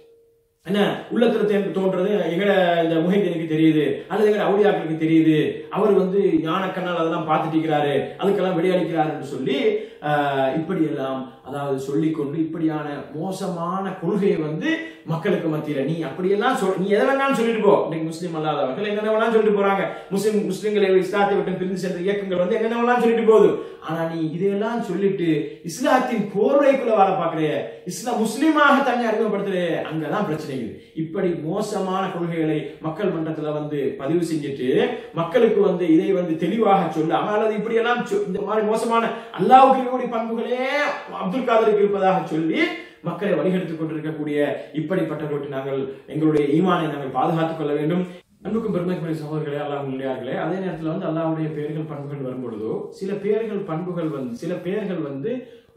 என்ன உள்ளத்துல தே- தோன்றது எங்கட இந்த முகைதீனுக்கு தெரியுது அல்லது எங்கட அவுளியாக்களுக்கு தெரியுது அவர் வந்து ஞானக்கண்ணால் அதெல்லாம் பார்த்துட்டு இருக்கிறாரு அதுக்கெல்லாம் விடையளிக்கிறாருன்னு சொல்லி ஆஹ், இப்படி எல்லாம் அதாவது சொல்லிக்கொண்டு இப்படியான மோசமான கொள்கையை வந்து மக்களுக்கு மத்தியில நீ அப்படியெல்லாம் சொல் நீ எதை வேணாலும் சொல்லிட்டு போ இன்னைக்கு முஸ்லீம் அல்லாதவர்கள் என்னென்ன வேணாலும் சொல்லிட்டு போறாங்க முஸ்லிம் முஸ்லிம்களை இஸ்லாத்தை விட்டு பிரிந்து சென்ற இயக்கங்கள் வந்து என்னென்ன வேணாலும் சொல்லிட்டு போகுது ஆனா நீ இதையெல்லாம் சொல்லிட்டு இஸ்லாத்தின் போர்வைக்குள்ள வாழ பாக்குறிய இஸ்லாம் முஸ்லீமாக தன்னை அறிமுகப்படுத்துற அங்கதான் பிரச்சனை இருக்குது. இப்படி மோசமான கொள்கைகளை மக்கள் மன்றத்துல வந்து பதிவு செஞ்சுட்டு மக்களுக்கு வந்து இதை வந்து தெளிவாக சொல்ல அல்லது இப்படி எல்லாம் சொ- இந்த மாதிரி மோசமான அல்லாவுக்கு இருக்கக்கூடிய பண்புகளே அப்துல் காதருக்கு இருப்பதாக சொல்லி மக்களை வழிகெடுத்துக் கொண்டிருக்கக்கூடிய இப்படிப்பட்டவர்களுக்கு நாங்கள் எங்களுடைய ஈமானை நாங்கள் பாதுகாத்துக் கொள்ள வேண்டும் அன்புக்கும் பெருமைக்குரிய சகோதரர்களே அல்லாஹ் இல்லையார்களே அதே நேரத்தில் வந்து அல்லாஹ்வுடைய பெயர்கள் பண்புகள் வரும்பொழுதோ சில பெயர்கள் பண்புகள் வந்து சில பெயர்கள் வந்து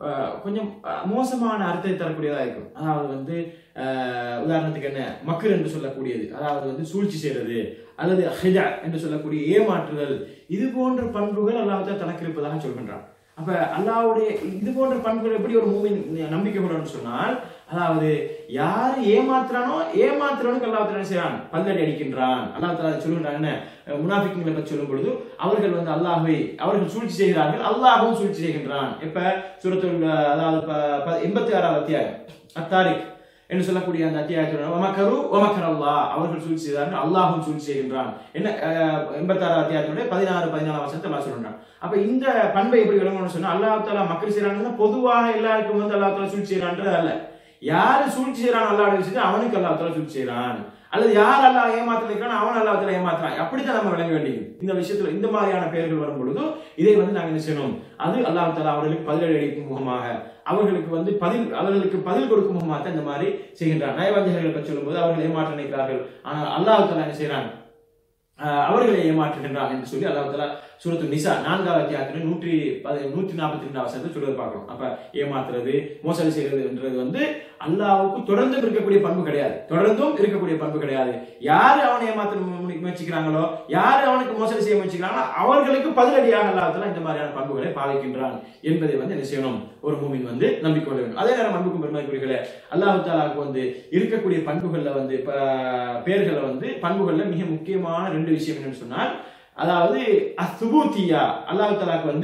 அஹ், கொஞ்சம் அஹ், மோசமான அர்த்தத்தை தரக்கூடியதா இருக்கும் அதாவது வந்து அஹ், உதாரணத்துக்கு என்ன மக்கள் என்று சொல்லக்கூடியது அதாவது வந்து சூழ்ச்சி செய்யறது அல்லது ஹிஜா என்று சொல்லக்கூடிய ஏமாற்றுதல் இது போன்ற பண்புகள் அல்லாஹ் தனக்கு இருப்பதாக சொல்கின்றான் அப்ப அல்லாஹ்வுடைய இது போன்ற பண்புகள் எப்படி ஒரு மூவின் நம்பிக்கை கொள்ளணும்னு சொன்னால் அதாவது யாரு ஏமாத்துறானோ ஏமாத்துறவனுக்கு அல்லாஹ் என்ன செய்யறான் பல்லடி அடிக்கின்றான் அல்லாஹ் தஆலா சொல்லுகிறான் என்ன முனாஃபிக்குகளை பற்றி சொல்லும் பொழுது அவர்கள் வந்து அல்லாஹ்வை அவர்கள் சூழ்ச்சி செய்கிறார்கள் அல்லாஹ்வும் சூழ்ச்சி செய்கின்றான் இப்ப சூரத்துல் அதாவது ப- ப- எண்பத்தி ஆறாவது அத்தியாயம் அத்தாரிக் என்று சொல்லக்கூடிய அந்த அத்தியாயத்தில் ஒமக்கரு ஒமக்கர் அல்லாஹ் அவர்கள் சூழ்ச்சி செய்தார்கள் அல்லாஹும் சூழ்ச்சி செய்கின்றான் என்ன எண்பத்தாறு அத்தியாயத்துடைய பதினாறு பதினாலாம் வருஷத்தை அல்லாஹ் சொல்றான் அப்ப இந்த பண்பை எப்படி விளங்கணும்னு சொன்னா அல்லாஹ் தாலா மக்கள் செய்யறாங்கன்னா பொதுவாக எல்லாருக்கும் வந்து அல்லாஹ் தாலா சூழ்ச்சி செய்யறான்றது அல்ல யாரு சூழ்ச்சி செய்யறான் அல்லாஹ் விஷயத்தை அவனுக்கு அல்லாஹ் தாலா சூழ்ச்சி செய்யறான் அல்லது யார் அல்லாஹ் ஏமாத்திருக்கான் அவன் அல்லாஹ் தாலா ஏமாத்துறான் அப்படித்தான் நம்ம விளங்க வேண்டியது இந்த விஷயத்துல இந்த மாதிரியான பெயர்கள் வரும் பொழுது இதை வந்து நாங்க என்ன செய்யணும் அது அல்லாஹ் தாலா அவர்களுக்கு பதிலடி அளிக்கும் முகமாக அவர்களுக்கு வந்து பதில் அவர்களுக்கு பதில் கொடுக்கும் முகமாக தான் இந்த மாதிரி செய்கின்றார் நயவஞ்சகர்களை பற்றி சொல்லும்போது அவர்கள் ஏமாற்ற நினைக்கிறார்கள் ஆனால் அல்லாஹ் தாலா என்ன செய்யறான் ஆஹ் அவர்களை ஏமாற்றுகின்றான் என்று சொல்லி அல்லாஹ் தாலா சூரத்து நிசா நான்காவது அத்தியாயத்தில் நூற்றி பதி- நூற்றி நாற்பத்தி ரெண்டாவது வசனத்தை சொல்றது பார்க்கிறோம் அப்ப ஏமாத்துறது மோசடி செய்யறது என்றது வந்து அல்லாஹ்வுக்கு தொடர்ந்தும் இருக்கக்கூடிய பண்பு கிடையாது தொடர்ந்தும் இருக்கக்கூடிய பண்பு கிடையாது யாரு அவனை ஏமாத்த மு- முயற்சிக்கிறாங்களோ யாரு அவனுக்கு மோசடி செய்ய முயற்சிக்கிறாங்களோ அவர்களுக்கு பதிலடியாக அல்லாஹ் தாலா இந்த மாதிரியான பண்புகளை பாவிக்கின்றான் என்பதை வந்து என்ன செய்யணும் ஒரு மூமின் வந்து நம்பிக்கொள்ள வேண்டும் அதே நேரம் அன்புக்கும் பெருமைக்குரியர்களே அல்லாஹ் தாலாவுக்கு வந்து இருக்கக்கூடிய பண்புகள்ல வந்து ப- பெயர்கள்ல வந்து பண்புகள்ல மிக முக்கியமான ரெண்டு விஷயம் என்னன்னு சொன்னால் அதாவது அசுபூத்தியா அல்லாஹ் தாலாக்கு வந்து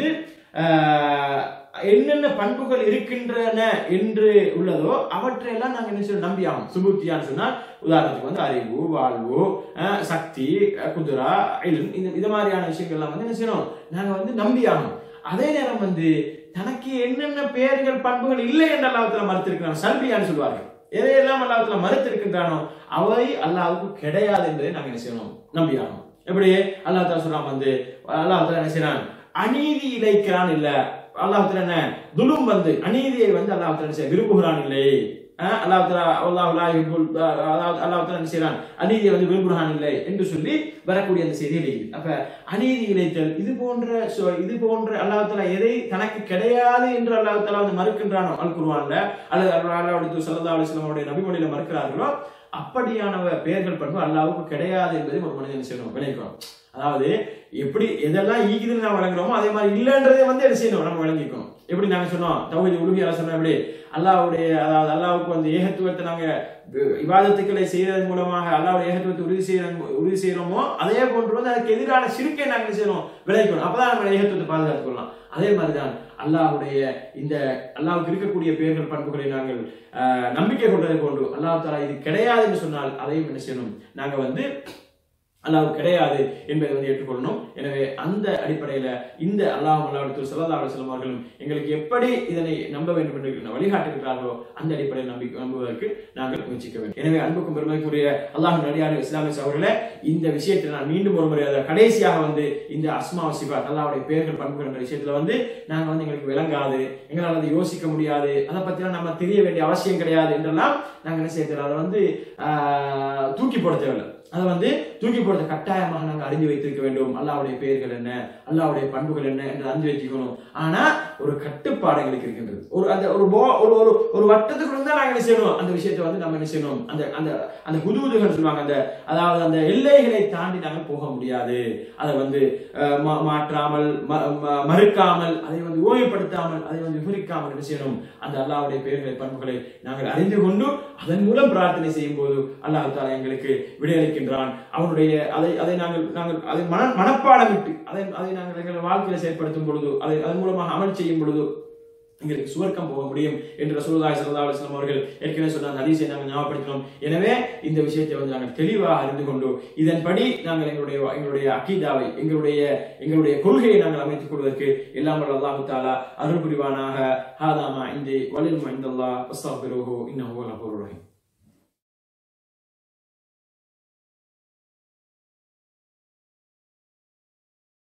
ஆஹ், என்னென்ன பண்புகள் இருக்கின்றன என்று உள்ளதோ அவற்றையெல்லாம் நாங்க என்ன செய்யணும் நம்பியாகும் சுபூத்தியான்னு சொன்னால் உதாரணத்துக்கு வந்து அறிவு வாழ்வு ஆஹ், சக்தி அஹ், குதிரா இல்ம், இந்த இது மாதிரியான விஷயங்கள்லாம் வந்து என்ன செய்யணும் நாங்க வந்து நம்பியாகணும் அதே நேரம் வந்து தனக்கு என்னென்ன பெயர்கள் பண்புகள் இல்லை என்று அல்லாஹத்துல மறுத்திருக்கிறான் சல்பியான்னு சொல்வார்கள் எதையெல்லாம் அல்லாஹத்துல மறுத்திருக்கின்றானோ அவை அல்லாஹ்வுக்கு கிடையாது என்பதை நாங்க என்ன செய்யணும் நம்பியாகணும் எப்படி அல்லாஹ் தாலா சொல்றான் வந்து அல்லாஹ் தாலா என்ன செய்யறான் அநீதி இழைக்கிறான் இல்ல அல்லாஹ் தாலா என்ன துலும் வந்து அநீதியை வந்து அல்லாஹ் தாலா என்ன செய்ய விரும்புகிறான் இல்லை அஹ் அல்லாஹ் தாலா அல்லாஹ் லா யுஹிப்புல் அல்லாஹ் அல்லாஹ் தாலா என்ன செய்யறான் அநீதியை வந்து விரும்புகிறான் இல்லை என்று சொல்லி வரக்கூடிய அந்த செய்தி இருக்குது அப்ப அநீதி இழைத்தல் இது போன்ற சொ- இது போன்ற அல்லாஹ் தாலா எதை தனக்கு கிடையாது என்று அல்லாஹ் தாலா வந்து மறுக்கின்றானோ அல் குர்ஆன்ல அல்லது அல்லாஹ் சல்லா அலிஸ்லாமுடைய நபிமொழியில மறுக்கிறார்களோ அப்படியான பெயர்கள் பண்பு அல்லாஹ்வுக்கு கிடையாது என்பதை ஒரு மனிதன் செய்யணும் விளைவிக்கணும் அதாவது எப்படி எதெல்லாம் ஈக்குதுன்னு நான் வழங்குறோமோ அதே மாதிரி இல்லைன்றதை வந்து என்ன செய்யணும் நம்ம விளங்கிக்கணும் எப்படி நாங்க சொன்னோம் தௌஹீத் உலுஹியா சொன்னோம் எப்படி அல்லாஹ்வுடைய அதாவது அல்லாஹ்வுக்கு வந்து ஏகத்துவத்தை நாங்க வி- இபாதத்துக்களை செய்யறதன் மூலமாக அல்லாஹ்வுடைய ஏகத்துவத்தை உறுதி செய்யற உறுதி செய்யறோமோ அதே போன்று வந்து அதுக்கு எதிரான சிறுக்கை நாங்க என்ன செய்யணும் விளைவிக்கணும் அப்பதான் நம்ம ஏகத்துவத்தை பாதுகாத்துக் கொள்ளலாம் அதே மாதிரிதான் அல்லாஹ்வுடைய இந்த அல்லாஹ்வுக்கு இருக்கக்கூடிய பெயர்கள் பண்புகளை நாங்கள் ஆஹ், நம்பிக்கை கொண்டதை போன்று அல்லாஹ் தாலா இது கிடையாது என்று சொன்னால் அதையும் என்ன செய்யணும் நாங்க வந்து அல்லாஹ் கிடையாது என்பதை வந்து ஏற்றுக்கொள்ளணும் எனவே அந்த அடிப்படையில இந்த அல்லாஹ் அல்லாஹ் சல்லா அலுவலம் அவர்களும் எங்களுக்கு எப்படி இதனை நம்ப வேண்டும் என்று வழிகாட்டுகிறார்களோ அந்த அடிப்படையில் நம்பி நம்புவதற்கு நாங்கள் முயற்சிக்க வேண்டும் எனவே அன்புக்கும் பெருமைக்குரிய அல்லாஹ் நடிகார் இஸ்லாமிய அவர்களே இந்த விஷயத்தில் நான் மீண்டும் ஒரு முறை அதை கடைசியாக வந்து இந்த அஸ்மா சிபாத் அல்லாவுடைய பெயர்கள் பண்புகள் என்ற விஷயத்துல வந்து நாங்க வந்து எங்களுக்கு விளங்காது எங்களால் அதை யோசிக்க முடியாது அதை பத்திலாம் நம்ம தெரிய வேண்டிய அவசியம் கிடையாது என்றெல்லாம் நாங்க என்ன செய்ய தேவை அதை வந்து ஆஹ், தூக்கி போட தேவையில்லை அதை வந்து தூக்கி போடுறது கட்டாயமாக நாங்கள் அறிஞ்சு வைத்திருக்க வேண்டும் அல்லாவுடைய பெயர்கள் என்ன அல்லாவுடைய பண்புகள் என்ன என்று அறிஞ்சு வச்சுக்கணும் ஆனா ஒரு கட்டுப்பாடு எங்களுக்கு இருக்கின்றது ஒரு அந்த ஒரு போ ஒரு ஒரு ஒரு வட்டத்துக்குள்ள தான் நாங்க என்ன செய்யணும் அந்த விஷயத்தை வந்து நம்ம என்ன செய்யணும் அந்த அந்த அந்த குதுகுதுகள் சொல்லுவாங்க அந்த அதாவது அந்த எல்லைகளை தாண்டி நாங்கள் போக முடியாது அதை வந்து அஹ், மா- மாற்றாமல் ம- ம- மறுக்காமல் அதை வந்து ஓய்வுபடுத்தாமல் அதை வந்து விவரிக்காமல் என்ன செய்யணும் அந்த அல்லாவுடைய பெயர்களை பண்புகளை நாங்கள் அறிந்து கொண்டு அதன் மூலம் பிரார்த்தனை செய்யும் போது அல்லாஹ் தாலா எங்களுக்கு விடையளிக்கின்றான் அவனுடைய அதை அதை நாங்கள் நாங்கள் அதை மன மனப்பாடமிட்டு அதை அதை நாங்கள் எங்கள் வாழ்க்கையில செயற்படுத்தும் பொழுது அதை அதன் மூலமாக அமல் செய்யும் பொழுது எங்களுக்கு சுவர்க்கம் போக முடியும் என்று ரசூலுல்லாஹி ஸல்லல்லாஹு அலைஹி வஸல்லம் அவர்கள் ஏற்கனவே சொன்ன அந்த ஹதீஸை நாங்கள் ஞாபகப்படுத்தினோம் எனவே இந்த விஷயத்தை வந்து நாங்கள் தெளிவாக அறிந்து கொண்டு இதன்படி நாங்கள் எங்களுடைய எங்களுடைய அகீதாவை எங்களுடைய எங்களுடைய கொள்கையை நாங்கள் அமைத்துக் கொள்வதற்கு எல்லாம் வல்ல அல்லாஹு தாலா அருள் புரிவானாக ஹாதாமா இந்தி வலில் இந்தல்லாஹ் அஸ்தக்பிருஹு இன்னஹு லஃபூர் ரஹீம்